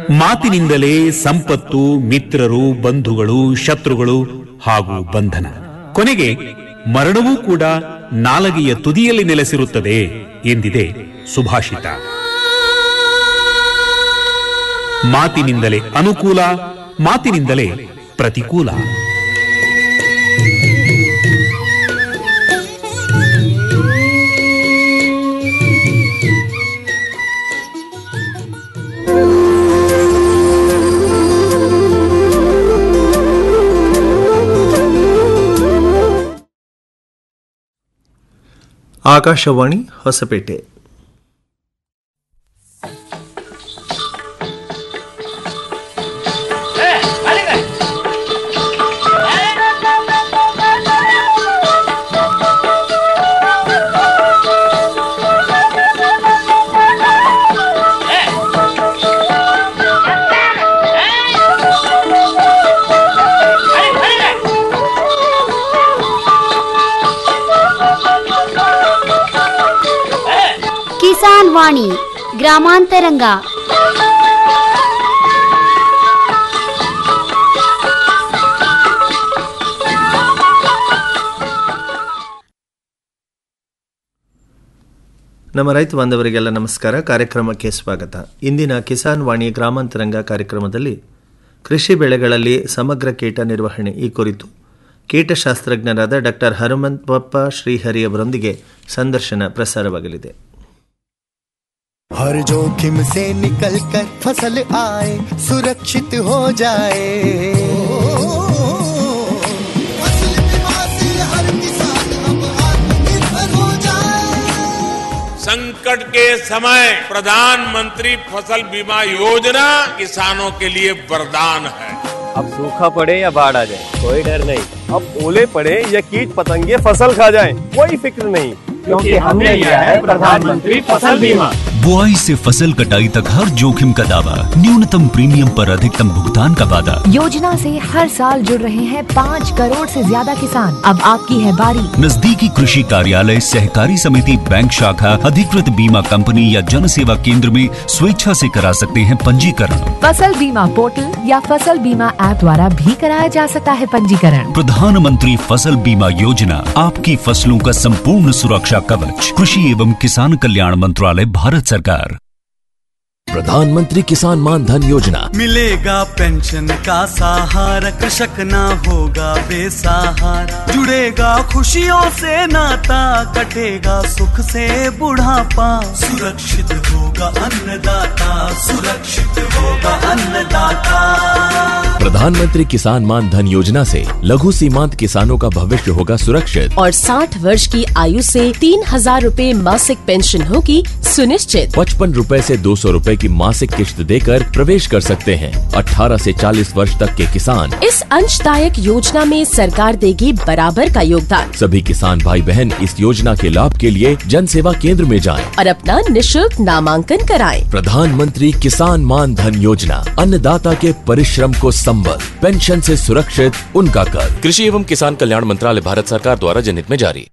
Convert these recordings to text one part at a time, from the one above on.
ಮಾತಿನಿಂದಲೇ ಸಂಪತ್ತು ಮಿತ್ರರು ಬಂಧುಗಳು ಶತ್ರುಗಳು ಹಾಗೂ ಬಂಧನ ಕೊನೆಗೆ ಮರಣವೂ ಕೂಡ ನಾಲಗೆಯ ತುದಿಯಲ್ಲಿ ನೆಲೆಸಿರುತ್ತದೆ ಎಂದಿದೆ ಸುಭಾಷಿತ ಮಾತಿನಿಂದಲೇ ಅನುಕೂಲ ಮಾತಿನಿಂದಲೇ ಪ್ರತಿಕೂಲ ಆಕಾಶವಾಣಿ ಹೊಸಪೇಟೆ ಕಿಸಾನ್ ವಾಣಿ ಗ್ರಾಮಾಂತರಂಗ ನಮ್ಮ ರೈತ ಬಾಂಧವರಿಗೆಲ್ಲ ನಮಸ್ಕಾರ ಕಾರ್ಯಕ್ರಮಕ್ಕೆ ಸ್ವಾಗತ ಇಂದಿನ ಕಿಸಾನ್ ವಾಣಿ ಗ್ರಾಮಾಂತರಂಗ ಕಾರ್ಯಕ್ರಮದಲ್ಲಿ ಕೃಷಿ ಬೆಳೆಗಳಲ್ಲಿ ಸಮಗ್ರ ಕೀಟ ನಿರ್ವಹಣೆ ಈ ಕುರಿತು ಕೀಟಶಾಸ್ತ್ರಜ್ಞರಾದ ಡಾಕ್ಟರ್ ಹನುಮಂತಪ್ಪ ಶ್ರೀಹರಿ ಅವರೊಂದಿಗೆ ಸಂದರ್ಶನ ಪ್ರಸಾರವಾಗಲಿದೆ हर जोखिम से निकल कर फसल आए सुरक्षित हो जाए फसल बीमा से हर किसान अब आत्मनिर्भर हो जाए संकट के समय प्रधानमंत्री फसल बीमा योजना किसानों के लिए वरदान है अब सूखा पड़े या बाढ़ आ जाए कोई डर नहीं अब ओले पड़े या कीट पतंगे फसल खा जाए कोई फिक्र नहीं क्योंकि हमने लिया है प्रधानमंत्री फसल बीमा बुआई से फसल कटाई तक हर जोखिम का दावा न्यूनतम प्रीमियम पर अधिकतम भुगतान का वादा योजना से हर साल जुड़ रहे हैं पाँच करोड़ से ज्यादा किसान अब आपकी है बारी नजदीकी कृषि कार्यालय सहकारी समिति बैंक शाखा अधिकृत बीमा कंपनी या जन सेवा केंद्र में स्वेच्छा से करा सकते हैं पंजीकरण फसल बीमा पोर्टल या फसल बीमा ऐप द्वारा भी कराया जा सकता है पंजीकरण प्रधानमंत्री फसल बीमा योजना आपकी फसलों का संपूर्ण सुरक्षा कवच कृषि एवं किसान कल्याण मंत्रालय भारत सरकार प्रधानमंत्री किसान मान धन योजना मिलेगा पेंशन का सहारा कृषक ना होगा बेसहारा जुड़ेगा खुशियों से नाता कटेगा सुख से बुढ़ापा सुरक्षित होगा अन्नदाता सुरक्षित होगा अन्नदाता प्रधानमंत्री किसान मान धन योजना से लघु सीमांत किसानों का भविष्य होगा सुरक्षित और 60 वर्ष की आयु से तीन हजार रूपए मासिक पेंशन होगी सुनिश्चित पचपन रूपए से दो सौ रूपए की मासिक किश्त देकर प्रवेश कर सकते हैं 18 से 40 वर्ष तक के किसान इस अंशदायक योजना में सरकार देगी बराबर का योगदान सभी किसान भाई बहन इस योजना के लाभ के लिए जन सेवा केंद्र में जाएं। और अपना निशुल्क नामांकन कराएं। प्रधानमंत्री किसान मान धन योजना अन्नदाता के परिश्रम को संबल पेंशन से सुरक्षित उनका कर कृषि एवं किसान कल्याण मंत्रालय भारत सरकार द्वारा जनहित में जारी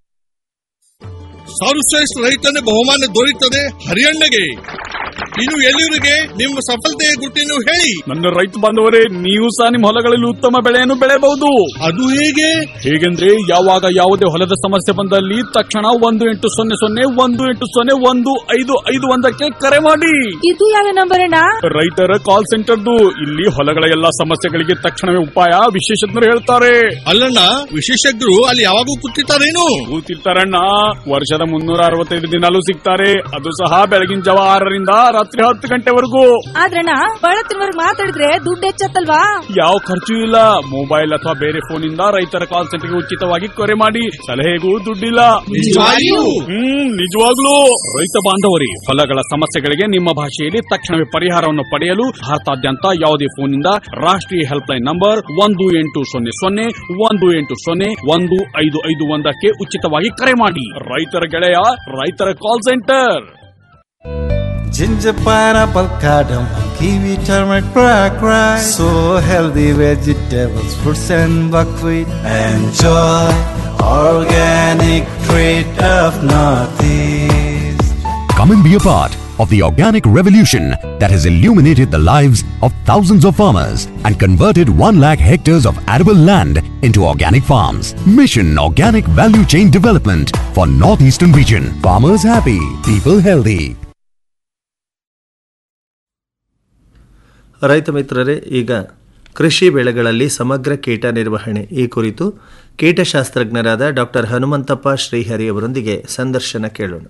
ಸರ್ವಶ್ರೇಷ್ಠ ರೈತನ ಬಹುಮಾನ ದೊರೆಯುತ್ತದೆ ಹರಿಯಣ್ಣಗೆ ಇನ್ನು ಎಲ್ಲಿವರಿಗೆ ನಿಮ್ಮ ಸಫಲತೆಯ ಗುಟ್ಟಿನ ಹೇಳಿ ನನ್ನ ರೈತ ಬಾಂಧವರೇ ನೀವು ಸಹ ನಿಮ್ಮ ಹೊಲಗಳಲ್ಲಿ ಉತ್ತಮ ಬೆಳೆಯನ್ನು ಬೆಳೆಯಬಹುದು ಅದು ಹೇಗೆ ಹೇಗೆಂದ್ರೆ ಯಾವಾಗ ಯಾವುದೇ ಹೊಲದ ಸಮಸ್ಯೆ ಬಂದಲ್ಲಿ ತಕ್ಷಣ ಒಂದು ಎಂಟು ಸೊನ್ನೆ ಸೊನ್ನೆ ಒಂದು ಎಂಟು ಸೊನ್ನೆ ಒಂದು ಐದು ಐದು ಒಂದಕ್ಕೆ ಕರೆ ಮಾಡಿ ಇದು ಯಾವ ನಂಬರ್ ಅಣ್ಣ ರೈತರ ಕಾಲ್ ಸೆಂಟರ್ದು ಇಲ್ಲಿ ಹೊಲಗಳ ಎಲ್ಲಾ ಸಮಸ್ಯೆಗಳಿಗೆ ತಕ್ಷಣವೇ ಉಪಾಯ ವಿಶೇಷಜ್ಞರು ಹೇಳ್ತಾರೆ ಅಲ್ಲಣ್ಣ ವಿಶೇಷಜ್ಞರು ಅಲ್ಲಿ ಯಾವಾಗೂ ಕೂತಿರ್ತಾರೇನು ಕೂತಿರ್ತಾರಣ್ಣ ವರ್ಷದ ಮುನ್ನೂರ ಅರವತ್ತೈದು ದಿನಾಲೂ ಸಿಗ್ತಾರೆ ಅದು ಸಹ ಬೆಳಗಿನ ಜಾವ ಆರರಿಂದ ರಾತ್ರಿ ಹತ್ತು ಗಂಟೆವರೆಗೂ ಆದ್ರಣ್ಣ ಬಳತ್ತಿನವರ್ಗ್ ಮಾತಾಡಿದ್ರೆ ದುಡ್ಡು ಹೆಚ್ಚತ್ತಲ್ವಾ ಯಾವ ಖರ್ಚು ಇಲ್ಲ ಮೊಬೈಲ್ ಅಥವಾ ಬೇರೆ ಫೋನ್ ಇಂದ ರೈತರ ಕಾಲ್ ಸೆಂಟರ್ಗೆ ಉಚಿತವಾಗಿ ಕರೆ ಮಾಡಿ ಸಲಹೆಗೂ ದುಡ್ಡಿಲ್ಲ ನಿಜವಾಗಿಯೂ? ಹ್ಮ್ ನಿಜವಾಗ್ಲೂ ರೈತ ಬಾಂಧವರಿ ಹೊಲಗಳ ಸಮಸ್ಯೆಗಳಿಗೆ ನಿಮ್ಮ ಭಾಷೆಯಲ್ಲಿ ತಕ್ಷಣವೇ ಪರಿಹಾರವನ್ನು ಪಡೆಯಲು ಭಾರತಾದ್ಯಂತ ಯಾವುದೇ ಫೋನ್ ನಿಂದ ರಾಷ್ಟ್ರೀಯ ಹೆಲ್ಪ್ ಲೈನ್ ನಂಬರ್ ಒಂದು ಎಂಟು ಸೊನ್ನೆ ಸೊನ್ನೆ ಒಂದು ಎಂಟು ಸೊನ್ನೆ ಒಂದು ಐದು ಐದು ಒಂದಕ್ಕೆ ಉಚಿತವಾಗಿ ಕರೆ ಮಾಡಿ ರೈತರ ಗೆಳೆಯ ರೈತರ call centre Ginger, pineapple, cardamom, kiwi, turmeric, black rice. So healthy vegetables, fruits and buckwheat. Enjoy organic treat of Northeast. Come and be a part. of the organic revolution that has illuminated the lives of thousands of farmers and converted 1 lakh hectares of arable land into organic farms. Mission Organic Value Chain Development for Northeastern Region. Farmers happy, people healthy. ರೈತ ಮಿತ್ರರೇ ಈಗ ಕೃಷಿ ಬೆಳೆಗಳಲ್ಲಿ ಸಮಗ್ರ ಕೀಟ ನಿರ್ವಹಣೆ ಈ ಕುರಿತು ಕೀಟಶಾಸ್ತ್ರಜ್ಞರಾದ ಡಾಕ್ಟರ್ ಹನುಮಂತಪ್ಪ ಶ್ರೀಹರಿ ಅವರೊಂದಿಗೆ ಸಂದರ್ಶನ ಕೇಳೋಣ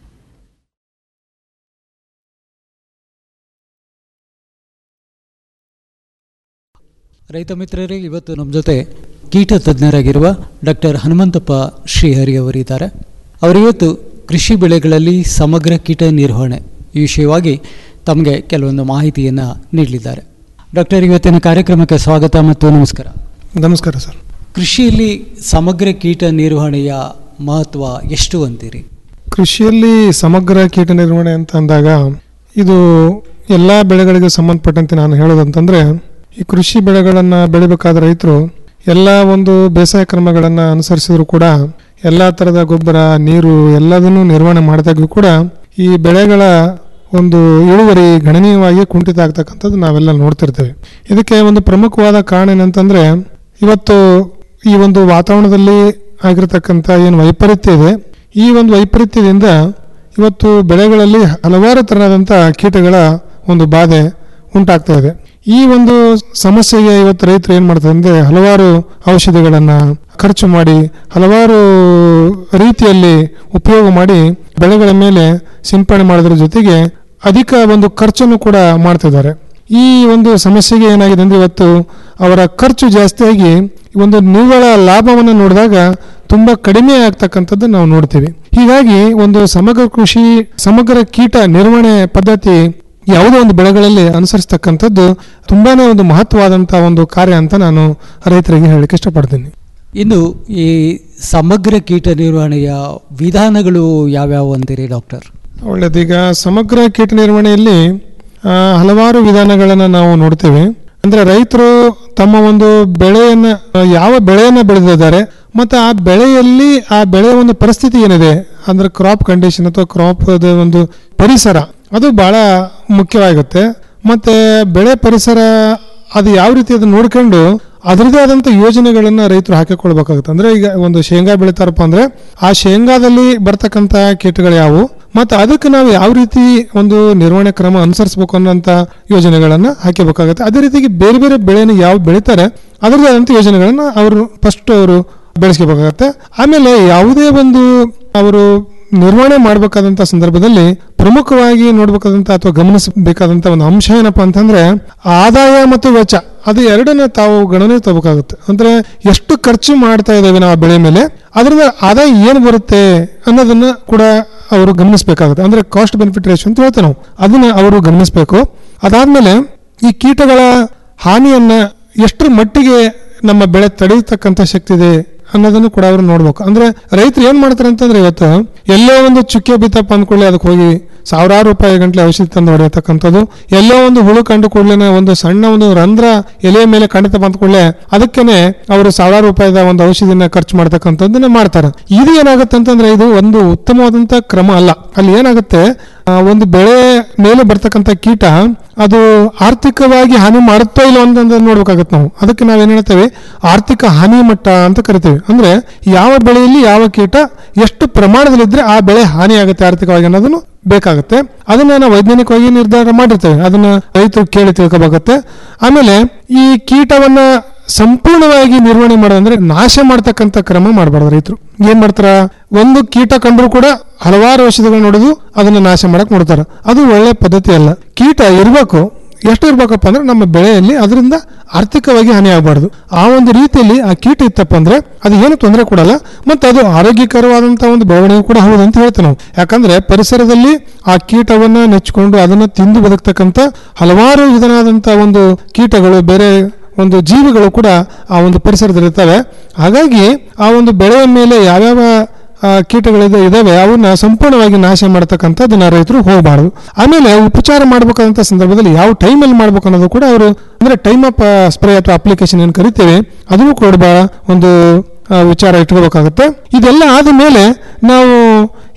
ರೈತ ಮಿತ್ರರೇ ಇವತ್ತು ನಮ್ಮ ಜೊತೆ ಕೀಟ ತಜ್ಞರಾಗಿರುವ ಡಾಕ್ಟರ್ ಹನುಮಂತಪ್ಪ ಶ್ರೀಹರಿ ಅವರಿದ್ದಾರೆ ಅವರಿವತ್ತು ಕೃಷಿ ಬೆಳೆಗಳಲ್ಲಿ ಸಮಗ್ರ ಕೀಟ ನಿರ್ವಹಣೆ ಈ ವಿಷಯವಾಗಿ ತಮಗೆ ಕೆಲವೊಂದು ಮಾಹಿತಿಯನ್ನು ನೀಡಲಿದ್ದಾರೆ ಡಾಕ್ಟರ್ ಇವತ್ತಿನ ಕಾರ್ಯಕ್ರಮಕ್ಕೆ ಸ್ವಾಗತ ಮತ್ತು ನಮಸ್ಕಾರ ನಮಸ್ಕಾರ ಸರ್ ಕೃಷಿಯಲ್ಲಿ ಸಮಗ್ರ ಕೀಟ ನಿರ್ವಹಣೆಯ ಮಹತ್ವ ಎಷ್ಟು ಅಂತೀರಿ ಕೃಷಿಯಲ್ಲಿ ಸಮಗ್ರ ಕೀಟ ನಿರ್ವಹಣೆ ಅಂತ ಅಂದಾಗ ಇದು ಎಲ್ಲ ಬೆಳೆಗಳಿಗೆ ಸಂಬಂಧಪಟ್ಟಂತೆ ನಾನು ಹೇಳೋದಂತಂದ್ರೆ ಈ ಕೃಷಿ ಬೆಳೆಗಳನ್ನು ಬೆಳಿಬೇಕಾದ ರೈತರು ಎಲ್ಲ ಒಂದು ಬೇಸಾಯ ಕ್ರಮಗಳನ್ನು ಅನುಸರಿಸಿದ್ರು ಕೂಡ ಎಲ್ಲ ಥರದ ಗೊಬ್ಬರ ನೀರು ಎಲ್ಲದನ್ನು ನಿರ್ವಹಣೆ ಮಾಡಿದಾಗ್ಲೂ ಕೂಡ ಈ ಬೆಳೆಗಳ ಒಂದು ಇಳುವರಿ ಗಣನೀಯವಾಗಿ ಕುಂಠಿತ ಆಗ್ತಕ್ಕಂಥದ್ದು ನಾವೆಲ್ಲ ನೋಡ್ತಿರ್ತೇವೆ ಇದಕ್ಕೆ ಒಂದು ಪ್ರಮುಖವಾದ ಕಾರಣ ಏನಂತಂದ್ರೆ ಇವತ್ತು ಈ ಒಂದು ವಾತಾವರಣದಲ್ಲಿ ಆಗಿರತಕ್ಕಂಥ ಏನು ವೈಪರೀತ್ಯ ಇದೆ ಈ ಒಂದು ವೈಪರೀತ್ಯದಿಂದ ಇವತ್ತು ಬೆಳೆಗಳಲ್ಲಿ ಹಲವಾರು ತರಹದಂಥ ಕೀಟಗಳ ಒಂದು ಬಾಧೆ ಉಂಟಾಗ್ತಾ ಇದೆ ಈ ಒಂದು ಸಮಸ್ಯೆಗೆ ಇವತ್ತು ರೈತರು ಏನು ಮಾಡ್ತಾರೆ ಅಂದ್ರೆ ಹಲವಾರು ಔಷಧಿಗಳನ್ನ ಖರ್ಚು ಮಾಡಿ ಹಲವಾರು ರೀತಿಯಲ್ಲಿ ಉಪಯೋಗ ಮಾಡಿ ಬೆಳೆಗಳ ಮೇಲೆ ಸಿಂಪಡಣೆ ಮಾಡೋದ್ರ ಜೊತೆಗೆ ಅಧಿಕ ಒಂದು ಖರ್ಚನ್ನು ಕೂಡ ಮಾಡ್ತಿದ್ದಾರೆ ಈ ಒಂದು ಸಮಸ್ಯೆಗೆ ಏನಾಗಿದೆ ಅಂದ್ರೆ ಇವತ್ತು ಅವರ ಖರ್ಚು ಜಾಸ್ತಿಯಾಗಿ ಒಂದು ನಿವ್ವಳ ಲಾಭವನ್ನು ನೋಡಿದಾಗ ತುಂಬಾ ಕಡಿಮೆ ಆಗ್ತಕ್ಕಂಥದ್ದು ನಾವು ನೋಡ್ತೀವಿ ಹೀಗಾಗಿ ಒಂದು ಸಮಗ್ರ ಕೃಷಿ ಸಮಗ್ರ ಕೀಟ ನಿರ್ವಹಣೆ ಪದ್ಧತಿ ಯಾವುದೋ ಒಂದು ಬೆಳೆಗಳಲ್ಲಿ ಅನುಸರಿಸ್ತಕ್ಕಂಥದ್ದು ತುಂಬಾನೇ ಒಂದು ಮಹತ್ವವಾದಂತಹ ಒಂದು ಕಾರ್ಯ ಅಂತ ನಾನು ರೈತರಿಗೆ ಹೇಳಲಿಕ್ಕೆ ಇಷ್ಟಪಡ್ತೀನಿ ಇನ್ನು ಈ ಸಮಗ್ರ ಕೀಟ ನಿರ್ವಹಣೆಯ ವಿಧಾನಗಳು ಯಾವ್ಯಾವು ಅಂತೀರಿ ಡಾಕ್ಟರ್ ಒಳ್ಳೇದೀಗ ಸಮಗ್ರ ಕೀಟ ನಿರ್ವಹಣೆಯಲ್ಲಿ ಆ, ಹಲವಾರು ವಿಧಾನಗಳನ್ನು ನಾವು ನೋಡ್ತೇವೆ ಅಂದ್ರೆ ರೈತರು ತಮ್ಮ ಒಂದು ಬೆಳೆಯನ್ನ ಆ, ಯಾವ ಬೆಳೆಯನ್ನ ಬೆಳೆದಿದ್ದಾರೆ ಮತ್ತು ಆ ಬೆಳೆಯಲ್ಲಿ ಆ ಬೆಳೆಯ ಒಂದು ಪರಿಸ್ಥಿತಿ ಏನಿದೆ ಅಂದ್ರೆ ಕ್ರಾಪ್ ಕಂಡೀಷನ್ ಅಥವಾ ಕ್ರಾಪ್ ಒಂದು ಪರಿಸರ ಅದು ಬಹಳ ಮುಖ್ಯವಾಗುತ್ತೆ ಮತ್ತೆ ಬೆಳೆ ಪರಿಸರ ಅದು ಯಾವ ರೀತಿ ಅದನ್ನ ನೋಡ್ಕೊಂಡು ಅದರದೇ ಆದಂಥ ಯೋಜನೆಗಳನ್ನ ರೈತರು ಹಾಕಿಕೊಳ್ಬೇಕಾಗುತ್ತೆ ಅಂದ್ರೆ ಈಗ ಒಂದು ಶೇಂಗಾ ಬೆಳಿತಾರಪ್ಪ ಅಂದ್ರೆ ಆ ಶೇಂಗಾದಲ್ಲಿ ಬರ್ತಕ್ಕಂಥ ಕೀಟಗಳು ಯಾವುವು ಮತ್ತು ಅದಕ್ಕೆ ನಾವು ಯಾವ ರೀತಿ ಒಂದು ನಿರ್ವಹಣೆ ಕ್ರಮ ಅನುಸರಿಸಬೇಕು ಅನ್ನೋಂಥ ಯೋಜನೆಗಳನ್ನ ಹಾಕಬೇಕಾಗುತ್ತೆ ಅದೇ ರೀತಿಗೆ ಬೇರೆ ಬೇರೆ ಬೆಳೆಯನ್ನು ಯಾವ ಬೆಳಿತಾರೆ ಅದರದೇ ಆದಂಥ ಯೋಜನೆಗಳನ್ನ ಅವರು ಫಸ್ಟ್ ಅವರು ಬೆಳೆಸ್ಕೋಬೇಕಾಗತ್ತೆ ಆಮೇಲೆ ಯಾವುದೇ ಒಂದು ಅವರು ನಿರ್ವಹಣೆ ಮಾಡಬೇಕಾದಂತ ಸಂದರ್ಭದಲ್ಲಿ ಪ್ರಮುಖವಾಗಿ ನೋಡ್ಬೇಕಾದಂತ ಅಥವಾ ಗಮನಿಸಬೇಕಾದಂತ ಒಂದು ಅಂಶ ಏನಪ್ಪಾ ಅಂತಂದ್ರೆ ಆದಾಯ ಮತ್ತು ವೆಚ್ಚ ಅದು ಎರಡನ್ನ ತಾವು ಗಣನೆ ತಗೋಬೇಕಾಗುತ್ತೆ ಅಂದ್ರೆ ಎಷ್ಟು ಖರ್ಚು ಮಾಡ್ತಾ ಇದ್ದೇವೆ ನಾವು ಆ ಬೆಳೆ ಮೇಲೆ ಅದರಿಂದ ಆದಾಯ ಏನು ಬರುತ್ತೆ ಅನ್ನೋದನ್ನ ಕೂಡ ಅವರು ಗಮನಿಸಬೇಕಾಗುತ್ತೆ ಅಂದ್ರೆ ಕಾಸ್ಟ್ ಬೆನಿಫಿಟ್ ರೇಷನ್ ಅಂತ ಹೇಳ್ತೇವೆ ನಾವು ಅದನ್ನ ಅವರು ಗಮನಿಸಬೇಕು ಅದಾದ್ಮೇಲೆ ಈ ಕೀಟಗಳ ಹಾನಿಯನ್ನ ಎಷ್ಟರ ಮಟ್ಟಿಗೆ ನಮ್ಮ ಬೆಳೆ ತಡೆಯತಕ್ಕಂಥ ಶಕ್ತಿ ಇದೆ ಅನ್ನೋದನ್ನು ಕೂಡ ಅವರು ನೋಡ್ಬೇಕು ಅಂದ್ರೆ ರೈತರು ಏನ್ ಮಾಡ್ತಾರೆ ಅಂತಂದ್ರೆ ಇವತ್ತು ಎಲ್ಲೋ ಒಂದು ಚುಕ್ಕೆ ಬಿತ್ತಪ್ಪ ಅಂದ್ಕೊಳ್ಳಿ ಅದಕ್ಕೆ ಹೋಗಿ ಸಾವಿರಾರು ರೂಪಾಯಿ ಗಂಟ್ಲೆ ಔಷಧಿ ತಂದು ಹೊಡೆಯತಕ್ಕಂಥದ್ದು ಎಲ್ಲೋ ಒಂದು ಹುಳು ಕಂಡು ಕೂಡಲೇ ಒಂದು ಸಣ್ಣ ಒಂದು ರಂಧ್ರ ಎಲೆಯ ಮೇಲೆ ಕಂಡಿತಪ್ಪ ಅಂದ್ಕೊಳ್ಳೆ ಅದಕ್ಕೇನೆ ಅವರು ಸಾವಿರಾರು ರೂಪಾಯಿದ ಒಂದು ಔಷಧಿನ ಖರ್ಚು ಮಾಡ್ತಕ್ಕಂಥದ್ದನ್ನ ಮಾಡ್ತಾರೆ ಇದು ಏನಾಗುತ್ತೆ ಅಂತಂದ್ರೆ ಇದು ಒಂದು ಉತ್ತಮವಾದಂತ ಕ್ರಮ ಅಲ್ಲ ಅಲ್ಲಿ ಏನಾಗುತ್ತೆ ಆ, ಒಂದು ಬೆಳೆ ಮೇಲೆ ಬರ್ತಕ್ಕಂಥ ಕೀಟ ಅದು ಆರ್ಥಿಕವಾಗಿ ಹಾನಿ ಮಾಡುತ್ತೋ ಇಲ್ಲ ಅಂತ ನೋಡ್ಬೇಕಾಗತ್ತೆ ನಾವು ಅದಕ್ಕೆ ನಾವೇನ್ ಹೇಳ್ತೇವೆ ಆರ್ಥಿಕ ಹಾನಿ ಮಟ್ಟ ಅಂತ ಕರಿತೇವೆ ಅಂದ್ರೆ ಯಾವ ಬೆಳೆಯಲ್ಲಿ ಯಾವ ಕೀಟ ಎಷ್ಟು ಪ್ರಮಾಣದಲ್ಲಿದ್ರೆ ಆ ಬೆಳೆ ಹಾನಿ ಆಗುತ್ತೆ ಆರ್ಥಿಕವಾಗಿ ಅನ್ನೋದನ್ನು ಬೇಕಾಗುತ್ತೆ ಅದನ್ನ ನಾವು ವೈಜ್ಞಾನಿಕವಾಗಿ ನಿರ್ಧಾರ ಮಾಡಿರ್ತೇವೆ ಅದನ್ನ ರೈತರು ಕೇಳಿ ತಿಳ್ಕೋಬೇಕಾಗತ್ತೆ ಆಮೇಲೆ ಈ ಕೀಟವನ್ನ ಸಂಪೂರ್ಣವಾಗಿ ನಿರ್ವಹಣೆ ಮಾಡೋದಂದ್ರೆ ನಾಶ ಮಾಡ್ತಕ್ಕಂಥ ಕ್ರಮ ಮಾಡಬಾರ್ದು ರೈತರು ಏನ್ ಮಾಡ್ತಾರ ಒಂದು ಕೀಟ ಕಂಡ್ರು ಕೂಡ ಹಲವಾರು ಔಷಧಿಗಳು ನೋಡೋದು ಅದನ್ನ ನಾಶ ಮಾಡಕ್ ನೋಡ್ತಾರ ಅದು ಒಳ್ಳೆ ಪದ್ಧತಿ ಅಲ್ಲ ಕೀಟ ಇರಬೇಕು ಎಷ್ಟು ಇರ್ಬೇಕಪ್ಪ ಅಂದ್ರೆ ನಮ್ಮ ಬೆಳೆಯಲ್ಲಿ ಅದರಿಂದ ಆರ್ಥಿಕವಾಗಿ ಹಾನಿ ಆಗಬಾರ್ದು ಆ ಒಂದು ರೀತಿಯಲ್ಲಿ ಆ ಕೀಟ ಇತ್ತಪ್ಪ ಅಂದ್ರೆ ಅದು ಏನು ತೊಂದರೆ ಕೊಡಲ್ಲ ಮತ್ತೆ ಅದು ಆರೋಗ್ಯಕರವಾದಂತಹ ಒಂದು ಬೆಳವಣಿಗೆ ಕೂಡ ಹೌದು ಅಂತ ಹೇಳ್ತೇವೆ ನಾವು ಯಾಕಂದ್ರೆ ಪರಿಸರದಲ್ಲಿ ಆ ಕೀಟವನ್ನ ನೆಚ್ಚಿಕೊಂಡು ಅದನ್ನ ತಿಂದು ಬದುಕ್ತಕ್ಕಂಥ ಹಲವಾರು ವಿಧವಾದಂತಹ ಒಂದು ಕೀಟಗಳು ಬೇರೆ ಒಂದು ಜೀವಿಗಳು ಕೂಡ ಆ ಒಂದು ಪರಿಸರದಲ್ಲಿ ಇರ್ತವೆ ಹಾಗಾಗಿ ಆ ಒಂದು ಬೆಳೆಯ ಮೇಲೆ ಯಾವ್ಯಾವ ಆ, ಕೀಟಗಳಿದೆ ಇದಾವೆ ಅವನ್ನ ಸಂಪೂರ್ಣವಾಗಿ ನಾಶ ಮಾಡತಕ್ಕಂಥದ್ದನ್ನ ರೈತರು ಹೋಗಬಾರದು ಆಮೇಲೆ ಉಪಚಾರ ಮಾಡ್ಬೇಕಂತ ಸಂದರ್ಭದಲ್ಲಿ ಯಾವ ಟೈಮಲ್ಲಿ ಮಾಡ್ಬೇಕು ಅನ್ನೋದು ಕೂಡ ಅವರು ಅಂದ್ರೆ ಟೈಮ್ ಅಪ್ ಸ್ಪ್ರೇ ಅಥವಾ ಅಪ್ಲಿಕೇಶನ್ ಏನು ಕರಿತೇವೆ ಅದನ್ನು ಕೂಡ ಬಹಳ ಒಂದು ಆ, ವಿಚಾರ ಇಟ್ಕೋಬೇಕಾಗುತ್ತೆ ಇದೆಲ್ಲ ಆದ ಮೇಲೆ ನಾವು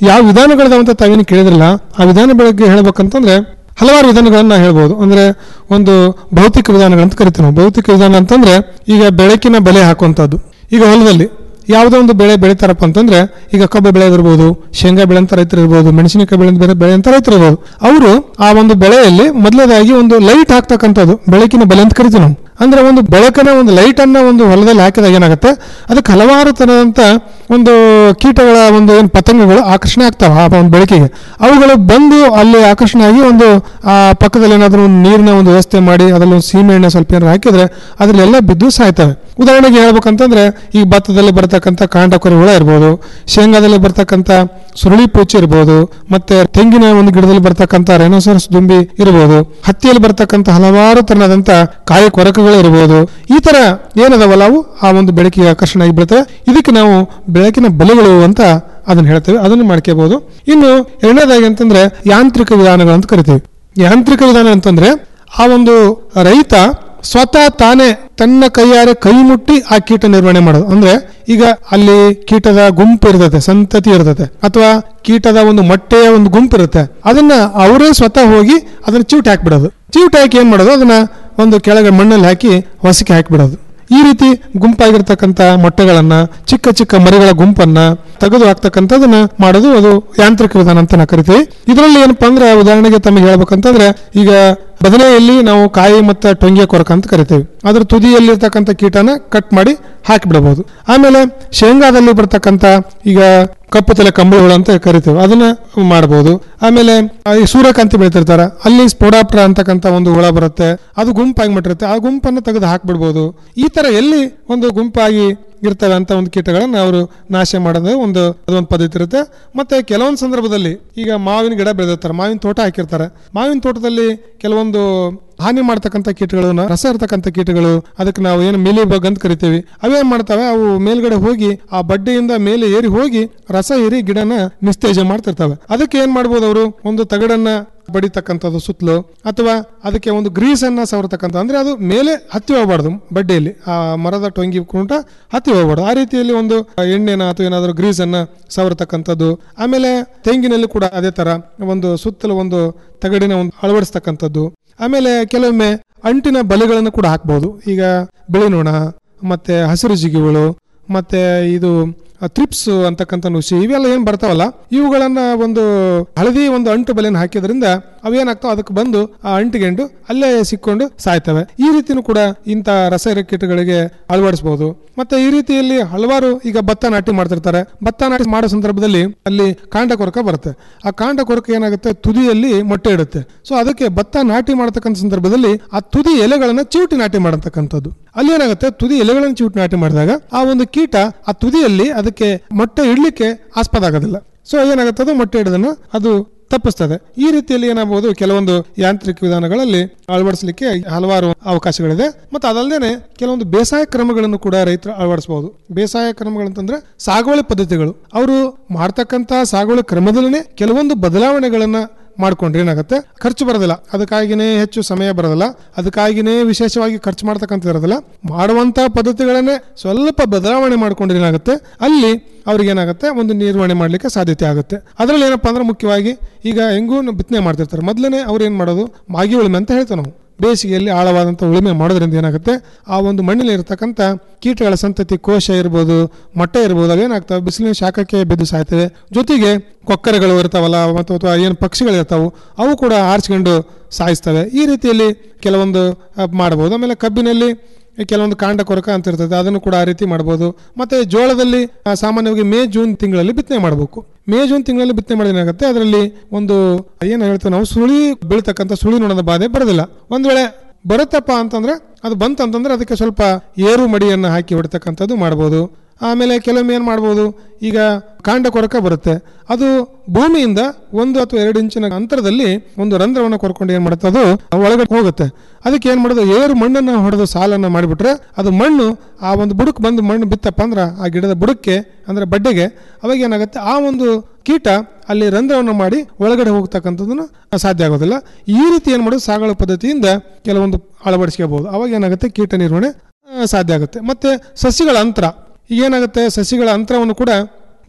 ಯಾವ ವಿಧಾನಗಳಿದಾವೆ ಅಂತ ತಾವೇನು ಕೇಳಿದ್ರಲ್ಲ ಆ ವಿಧಾನ ಬಗ್ಗೆ ಹೇಳ್ಬೇಕಂತಂದ್ರೆ ಹಲವಾರು ವಿಧಾನಗಳನ್ನ ಹೇಳ್ಬೋದು ಅಂದ್ರೆ ಒಂದು ಭೌತಿಕ ವಿಧಾನಗಳಂತ ಕರಿತೀವಿ ನಾವು ಭೌತಿಕ ವಿಧಾನ ಅಂತಂದ್ರೆ ಈಗ ಬೆಳಕಿನ ಬೆಲೆ ಹಾಕುವಂಥದ್ದು ಈಗ ಹೊಲದಲ್ಲಿ ಯಾವುದೋ ಒಂದು ಬೆಳೆ ಬೆಳಿತಾರಪ್ಪ ಅಂತಂದ್ರೆ ಈಗ ಕಬ್ಬು ಬೆಳೆದಿರ್ಬೋದು ಶೇಂಗಾ ಬೆಳೆ ಅಂತ ರೈತರು ಇರ್ಬೋದು ಮೆಣಸಿನಕಾಯಿ ಬೆಳೆ ಬೇರೆ ಬೆಳೆ ಅಂತ ರೈತರು ಇರ್ಬೋದು ಅವರು ಆ ಒಂದು ಬೆಳೆಯಲ್ಲಿ ಮೊದಲನೇದಾಗಿ ಒಂದು ಲೈಟ್ ಹಾಕ್ತಕ್ಕಂಥದ್ದು ಬೆಳಕಿನ ಬೆಲೆ ಅಂತ ಕರಿತೀವಿ ನಾವು ಅಂದ್ರೆ ಒಂದು ಬೆಳಕನ್ನ ಒಂದು ಲೈಟ್ ಅನ್ನ ಒಂದು ಹೊಲದಲ್ಲಿ ಹಾಕಿದಾಗ ಏನಾಗುತ್ತೆ ಅದಕ್ಕೆ ಹಲವಾರು ತರದಂತ ಒಂದು ಕೀಟಗಳ ಒಂದು ಏನು ಪತಂಗಗಳು ಆಕರ್ಷಣೆ ಆಗ್ತಾವ ಆ ಒಂದು ಬೆಳಕಿಗೆ ಅವುಗಳು ಬಂದು ಅಲ್ಲಿ ಆಕರ್ಷಣೆ ಆಗಿ ಒಂದು ಆ ಪಕ್ಕದಲ್ಲಿ ಏನಾದರೂ ಒಂದು ನೀರಿನ ಒಂದು ವ್ಯವಸ್ಥೆ ಮಾಡಿ ಅದರಲ್ಲಿ ಒಂದು ಸೀಮೆ ಎಣ್ಣೆ ಸ್ವಲ್ಪ ಏನಾದ್ರು ಹಾಕಿದ್ರೆ ಅದರಲ್ಲೆಲ್ಲ ಬಿದ್ದು ಸಾಯ್ತವೆ ಉದಾಹರಣೆಗೆ ಹೇಳ್ಬೇಕಂತಂದ್ರೆ ಈ ಭತ್ತದಲ್ಲಿ ಬರ್ತಕ್ಕಂಥ ಕಾಂಡಕೊರೆ ಹುಳ ಇರ್ಬೋದು ಶೇಂಗಾದಲ್ಲಿ ಬರ್ತಕ್ಕಂಥ ಸುರುಳಿ ಪೂಚಿ ಇರ್ಬೋದು ಮತ್ತೆ ತೆಂಗಿನ ಒಂದು ಗಿಡದಲ್ಲಿ ಬರ್ತಕ್ಕಂಥ ರೆನೋಸರ್ಸ್ ದುಂಬಿ ಇರ್ಬೋದು ಹತ್ತಿಯಲ್ಲಿ ಬರ್ತಕ್ಕಂಥ ಹಲವಾರು ತರನಾದಂತ ಕಾಯಿ ಕೊರಕಗಳು ಇರ್ಬೋದು ಈ ತರ ಏನದವಲ್ಲ ಅವು ಆ ಒಂದು ಬೆಳಕಿಗೆ ಆಕರ್ಷಣೆ ಆಗಿ ಬೀಳ್ತವೆ ಇದಕ್ಕೆ ನಾವು ಬೆಳಕಿನ ಬಲೆಗಳು ಅಂತ ಅದನ್ನ ಹೇಳ್ತೇವೆ ಅದನ್ನು ಮಾಡ್ಕೋಬಹುದು ಇನ್ನು ಎರಡನೇದಾಗಿ ಅಂತಂದ್ರೆ ಯಾಂತ್ರಿಕ ವಿಧಾನಗಳು ಅಂತ ಕರಿತೀವಿ ಯಾಂತ್ರಿಕ ವಿಧಾನ ಅಂತಂದ್ರೆ ಆ ಒಂದು ರೈತ ಸ್ವತಃ ತಾನೇ ತನ್ನ ಕೈಯಾರೆ ಕೈ ಮುಟ್ಟಿ ಆ ಕೀಟ ನಿರ್ವಹಣೆ ಮಾಡೋದು ಅಂದ್ರೆ ಈಗ ಅಲ್ಲಿ ಕೀಟದ ಗುಂಪು ಇರ್ತದೆ ಸಂತತಿ ಇರ್ತದೆ ಅಥವಾ ಕೀಟದ ಒಂದು ಮೊಟ್ಟೆಯ ಒಂದು ಗುಂಪು ಇರುತ್ತೆ ಅದನ್ನ ಅವರೇ ಸ್ವತಃ ಹೋಗಿ ಅದನ್ನ ಚಿವುಟಿ ಹಾಕ್ಬಿಡೋದು ಚಿವುಟಿ ಹಾಕಿ ಏನ್ ಮಾಡೋದು ಅದನ್ನ ಒಂದು ಕೆಳಗೆ ಮಣ್ಣಲ್ಲಿ ಹಾಕಿ ಹೊಸಕ್ಕೆ ಹಾಕಿಬಿಡೋದು ಈ ರೀತಿ ಗುಂಪಾಗಿರ್ತಕ್ಕಂಥ ಮೊಟ್ಟೆಗಳನ್ನ ಚಿಕ್ಕ ಚಿಕ್ಕ ಮರಿಗಳ ಗುಂಪನ್ನ ತೆಗೆದು ಹಾಕ್ತಕ್ಕಂಥದನ್ನ ಮಾಡೋದು ಅದು ಯಾಂತ್ರಿಕ ವಿಧಾನ ಅಂತ ನಾವು ಕರಿತೀವಿ ಇದರಲ್ಲಿ ಏನಪ್ಪಾ ಅಂದ್ರೆ ಉದಾಹರಣೆಗೆ ತಮಗೆ ಹೇಳ್ಬೇಕಂತಂದ್ರೆ ಈಗ ಬದನೆಯಲ್ಲಿ ನಾವು ಕಾಯಿ ಮತ್ತು ಟೊಂಗಿಯ ಕೊರಕ ಅಂತ ಕರಿತೀವಿ ಅದ್ರ ತುದಿಯಲ್ಲಿರ್ತಕ್ಕಂಥ ಕೀಟನ ಕಟ್ ಮಾಡಿ ಹಾಕಿಬಿಡಬಹುದು ಆಮೇಲೆ ಶೇಂಗಾದಲ್ಲಿ ಬರ್ತಕ್ಕಂಥ ಈಗ ಕಪ್ಪು ತಲೆ ಕಂಬಳುಗಳು ಅಂತ ಕರಿತೀವಿ ಅದನ್ನ ಮಾಡಬಹುದು ಆಮೇಲೆ ಆ ಈ ಸೂರ್ಯಕಾಂತಿ ಬೆಳಿತಿರ್ತಾರ ಅಲ್ಲಿ ಸ್ಪೋಡಾಪ್ರ ಅಂತಕ್ಕಂಥ ಒಂದು ಹುಳ ಬರುತ್ತೆ ಅದು ಗುಂಪಾಗಿ ಮಟ್ಟಿರುತ್ತೆ ಆ ಗುಂಪನ್ನು ತೆಗೆದು ಹಾಕ್ಬಿಡ್ಬೋದು ಈ ತರ ಎಲ್ಲಿ ಒಂದು ಗುಂಪಾಗಿ ಇರ್ತವೆ ಅಂತ ಒಂದು ಕೀಟಗಳನ್ನ ಅವರು ನಾಶ ಮಾಡೋದು ಒಂದು ಅದೊಂದು ಪದ್ಧತಿ ಇರುತ್ತೆ ಮತ್ತೆ ಕೆಲವೊಂದು ಸಂದರ್ಭದಲ್ಲಿ ಈಗ ಮಾವಿನ ಗಿಡ ಬೆಳೆದಿರ್ತಾರೆ ಮಾವಿನ ತೋಟ ಹಾಕಿರ್ತಾರೆ ಮಾವಿನ ತೋಟದಲ್ಲಿ ಕೆಲವೊಂದು ಹಾನಿ ಮಾಡ್ತಕ್ಕಂಥ ಕೀಟಗಳು ನ- ರಸ ಇರ್ತಕ್ಕಂಥ ಕೀಟಗಳು ಅದಕ್ಕೆ ನಾವು ಏನು ಮೇಲಿ ಬಗ್ ಅಂತ ಕರಿತೀವಿ ಅವೇನ್ ಮಾಡ್ತವೆ ಅವು ಮೇಲ್ಗಡೆ ಹೋಗಿ ಆ ಬಡ್ಡೆಯಿಂದ ಮೇಲೆ ಏರಿ ಹೋಗಿ ರಸ ಏರಿ ಗಿಡನ ನಿಸ್ತೇಜ ಮಾಡ್ತಿರ್ತವೆ ಅದಕ್ಕೆ ಏನ್ ಮಾಡ್ಬೋದು ಅವರು ಒಂದು ತಗಡನ್ನ ಬಡಿತಕ್ಕಂಥದ್ದು ಸುತ್ತಲೂ ಅಥವಾ ಅದಕ್ಕೆ ಒಂದು ಗ್ರೀಸ್ ಅನ್ನ ಸವರ್ತಕ್ಕಂಥ ಅಂದ್ರೆ ಅದು ಮೇಲೆ ಹತ್ತಿ ಹೋಗಬಾರ್ದು ಬಡ್ಡೆಯಲ್ಲಿ ಆ ಮರದ ಟೊಂಗಿ ಕುಂಟ ಹತ್ತಿ ಹೋಗಬಾರ್ದು ಆ ರೀತಿಯಲ್ಲಿ ಒಂದು ಎಣ್ಣೆನ ಅಥವಾ ಏನಾದರೂ ಗ್ರೀಸ್ ಅನ್ನ ಸವರ್ತಕ್ಕಂಥದ್ದು ಆಮೇಲೆ ತೆಂಗಿನಲ್ಲಿ ಕೂಡ ಅದೇ ತರ ಒಂದು ಸುತ್ತಲೂ ಒಂದು ತಗಡಿನ ಒಂದು ಅಳವಡಿಸ್ತಕ್ಕಂಥದ್ದು ಆಮೇಲೆ ಕೆಲವೊಮ್ಮೆ ಅಂಟಿನ ಬಲೆಗಳನ್ನು ಕೂಡ ಹಾಕ್ಬಹುದು ಈಗ ಬಿಳಿ ನೊಣ ಮತ್ತೆ ಹಸಿರು ಜಿಗಿಗಳು ಮತ್ತೆ ಇದು ತ್ರಿಪ್ಸ್ ಅಂತಕ್ಕಂಥ ನುಸಿ ಇವೆಲ್ಲ ಏನ್ ಬರ್ತಾವಲ್ಲ ಇವುಗಳನ್ನ ಒಂದು ಹಳದಿ ಒಂದು ಅಂಟು ಬಲೆಯನ್ನು ಹಾಕಿದ್ರಿಂದ ಅವೇನಾಗ್ತಾವ ಅದಕ್ಕೆ ಬಂದು ಆ ಅಂಟಿಗೆಂಡು ಅಲ್ಲೇ ಸಿಕ್ಕೊಂಡು ಸಾಯ್ತವೆ ಈ ರೀತಿನೂ ಕೂಡ ಇಂಥ ರಸಾಯನಿಕ ಕೀಟಗಳಿಗೆ ಅಳವಡಿಸಬಹುದು ಮತ್ತೆ ಈ ರೀತಿಯಲ್ಲಿ ಹಲವಾರು ಈಗ ಭತ್ತ ನಾಟಿ ಮಾಡ್ತಿರ್ತಾರೆ ಭತ್ತ ನಾಟಿ ಮಾಡೋ ಸಂದರ್ಭದಲ್ಲಿ ಅಲ್ಲಿ ಕಾಂಡ ಕೊರಕ ಬರುತ್ತೆ ಆ ಕಾಂಡ ಕೊರಕ ಏನಾಗುತ್ತೆ ತುದಿಯಲ್ಲಿ ಮೊಟ್ಟೆ ಇಡುತ್ತೆ ಸೊ ಅದಕ್ಕೆ ಭತ್ತ ನಾಟಿ ಮಾಡತಕ್ಕಂಥ ಸಂದರ್ಭದಲ್ಲಿ ಆ ತುದಿ ಎಲೆಗಳನ್ನ ಚಿವುಟಿ ನಾಟಿ ಮಾಡತಕ್ಕಂಥದ್ದು ಅಲ್ಲಿ ಏನಾಗುತ್ತೆ ತುದಿ ಎಲೆಗಳನ್ನು ಚಿವುಟಿ ನಾಟಿ ಮಾಡಿದಾಗ ಆ ಒಂದು ಕೀಟ ಆ ತುದಿಯಲ್ಲಿ ಅದಕ್ಕೆ ಮೊಟ್ಟೆ ಇಡ್ಲಿಕ್ಕೆ ಆಸ್ಪದ ಆಗೋದಿಲ್ಲ ಸೊ ಏನಾಗುತ್ತೆ ಅದು ಮೊಟ್ಟೆ ಇಡೋದನ್ನು ಅದು ತಪ್ಪಿಸ್ತದೆ ಈ ರೀತಿಯಲ್ಲಿ ಏನಾಗಬಹುದು ಕೆಲವೊಂದು ಯಾಂತ್ರಿಕ ವಿಧಾನಗಳಲ್ಲಿ ಅಳವಡಿಸಲಿಕ್ಕೆ ಹಲವಾರು ಅವಕಾಶಗಳಿದೆ ಮತ್ತು ಅದಲ್ಲದೆ ಕೆಲವೊಂದು ಬೇಸಾಯ ಕ್ರಮಗಳನ್ನು ಕೂಡ ರೈತರು ಅಳವಡಿಸಬಹುದು ಬೇಸಾಯ ಕ್ರಮಗಳಂತಂದ್ರೆ ಸಾಗುವಳಿ ಪದ್ಧತಿಗಳು ಅವರು ಮಾಡ್ತಕ್ಕಂತ ಸಾಗುವಳಿ ಕ್ರಮದಲ್ಲೇ ಕೆಲವೊಂದು ಬದಲಾವಣೆಗಳನ್ನ ಮಾಡ್ಕೊಂಡ್ರೆ ಏನಾಗುತ್ತೆ ಖರ್ಚು ಬರೋದಿಲ್ಲ ಅದಕ್ಕಾಗಿನೇ ಹೆಚ್ಚು ಸಮಯ ಬರೋದಿಲ್ಲ ಅದಕ್ಕಾಗಿನೇ ವಿಶೇಷವಾಗಿ ಖರ್ಚು ಮಾಡ್ತಕ್ಕಂಥ ಇರೋದಿಲ್ಲ ಮಾಡುವಂತ ಪದ್ಧತಿಗಳನ್ನೇ ಸ್ವಲ್ಪ ಬದಲಾವಣೆ ಮಾಡ್ಕೊಂಡ್ರೆ ಏನಾಗುತ್ತೆ ಅಲ್ಲಿ ಅವ್ರಿಗೆ ಏನಾಗುತ್ತೆ ಒಂದು ನಿರ್ವಹಣೆ ಮಾಡಲಿಕ್ಕೆ ಸಾಧ್ಯತೆ ಆಗುತ್ತೆ ಅದರಲ್ಲಿ ಏನಪ್ಪಾ ಅಂದ್ರೆ ಮುಖ್ಯವಾಗಿ ಈಗ ಹೆಂಗೂ ಬಿತ್ತನೆ ಮಾಡ್ತಿರ್ತಾರೆ ಮೊದಲನೇ ಅವ್ರು ಏನು ಮಾಡೋದು ಮಾಗಿ ಉಳುಮೆ ಅಂತ ಹೇಳ್ತೇವೆ ನಾವು ಬೇಸಿಗೆಯಲ್ಲಿ ಆಳವಾದಂಥ ಉಳುಮೆ ಮಾಡೋದ್ರಿಂದ ಏನಾಗುತ್ತೆ ಆ ಒಂದು ಮಣ್ಣಿನಲ್ಲಿ ಇರತಕ್ಕಂಥ ಕೀಟಗಳ ಸಂತತಿ ಕೋಶ ಇರ್ಬೋದು ಮೊಟ್ಟೆ ಇರ್ಬೋದು ಅವೇನಾಗ್ತವೆ ಬಿಸಿಲಿನ ಶಾಖಕ್ಕೆ ಬಿದ್ದು ಸಾಯ್ತವೆ ಜೊತೆಗೆ ಕೊಕ್ಕರೆಗಳು ಇರ್ತಾವಲ್ಲ ಮತ್ತು ಅಥವಾ ಏನು ಪಕ್ಷಿಗಳು ಇರ್ತಾವೆ ಅವು ಕೂಡ ಆರಿಸ್ಕೊಂಡು ಸಾಯಿಸ್ತವೆ ಈ ರೀತಿಯಲ್ಲಿ ಕೆಲವೊಂದು ಆ, ಮಾಡಬಹುದು ಆಮೇಲೆ ಕಬ್ಬಿನಲ್ಲಿ ಕೆಲವೊಂದು ಕಾಂಡ ಕೊರಕ ಅಂತ ಇರ್ತದೆ ಅದನ್ನು ಕೂಡ ಆ ರೀತಿ ಮಾಡ್ಬೋದು ಮತ್ತೆ ಜೋಳದಲ್ಲಿ ಆ, ಸಾಮಾನ್ಯವಾಗಿ ಮೇ ಜೂನ್ ತಿಂಗಳಲ್ಲಿ ಬಿತ್ತನೆ ಮಾಡಬೇಕು ಮೇ ಜೂನ್ ತಿಂಗಳಲ್ಲಿ ಬಿತ್ತನೆ ಮಾಡಿದ್ರೆ ಏನಾಗುತ್ತೆ ಅದರಲ್ಲಿ ಒಂದು ಏನು ಹೇಳ್ತೇವೆ ನಾವು ಸುಳಿ ಬೀಳ್ತಕ್ಕಂಥ ಸುಳಿ ನೊಣದ ಬಾಧೆ ಬರೋದಿಲ್ಲ ಒಂದ್ ವೇಳೆ ಬರುತ್ತಪ್ಪ ಅಂತಂದ್ರೆ ಅದು ಬಂತಂತಂದ್ರೆ ಅದಕ್ಕೆ ಸ್ವಲ್ಪ ಏರು ಮಡಿಯನ್ನು ಹಾಕಿ ಹೊಡ್ತಕ್ಕಂಥದ್ದು ಮಾಡ್ಬೋದು ಆಮೇಲೆ ಕೆಲವೊಮ್ಮೆ ಏನು ಮಾಡ್ಬೋದು ಈಗ ಕಾಂಡ ಕೊರಕ ಬರುತ್ತೆ ಅದು ಭೂಮಿಯಿಂದ ಒಂದು ಅಥವಾ ಎರಡು ಇಂಚಿನ ಅಂತರದಲ್ಲಿ ಒಂದು ರಂಧ್ರವನ್ನು ಕೊರ್ಕೊಂಡು ಏನು ಮಾಡುತ್ತೆ ಅದು ಒಳಗಡೆ ಹೋಗುತ್ತೆ ಅದಕ್ಕೆ ಏನು ಮಾಡೋದು ಏರು ಮಣ್ಣನ್ನು ಹೊಡೆದು ಸಾಲನ್ನು ಮಾಡಿಬಿಟ್ರೆ ಅದು ಮಣ್ಣು ಆ ಒಂದು ಬುಡಕ್ಕೆ ಬಂದು ಮಣ್ಣು ಬಿತ್ತಪ್ಪ ಅಂದ್ರೆ ಆ ಗಿಡದ ಬುಡಕ್ಕೆ ಅಂದ್ರೆ ಬಡ್ಡೆಗೆ ಅವಾಗ ಏನಾಗುತ್ತೆ ಆ ಒಂದು ಕೀಟ ಅಲ್ಲಿ ರಂಧ್ರವನ್ನು ಮಾಡಿ ಒಳಗಡೆ ಹೋಗ್ತಕ್ಕಂಥದ್ದನ್ನು ಸಾಧ್ಯ ಆಗೋದಿಲ್ಲ ಈ ರೀತಿ ಏನು ಮಾಡೋದು ಸಾಗಾಳ ಪದ್ಧತಿಯಿಂದ ಕೆಲವೊಂದು ಅಳವಡಿಸ್ಕೋಬಹುದು ಅವಾಗ ಏನಾಗುತ್ತೆ ಕೀಟ ನಿರ್ವಹಣೆ ಆ, ಸಾಧ್ಯ ಆಗುತ್ತೆ ಮತ್ತೆ ಸಸಿಗಳ ಅಂತರ ಈಗ ಏನಾಗುತ್ತೆ ಸಸಿಗಳ ಅಂತರವನ್ನು ಕೂಡ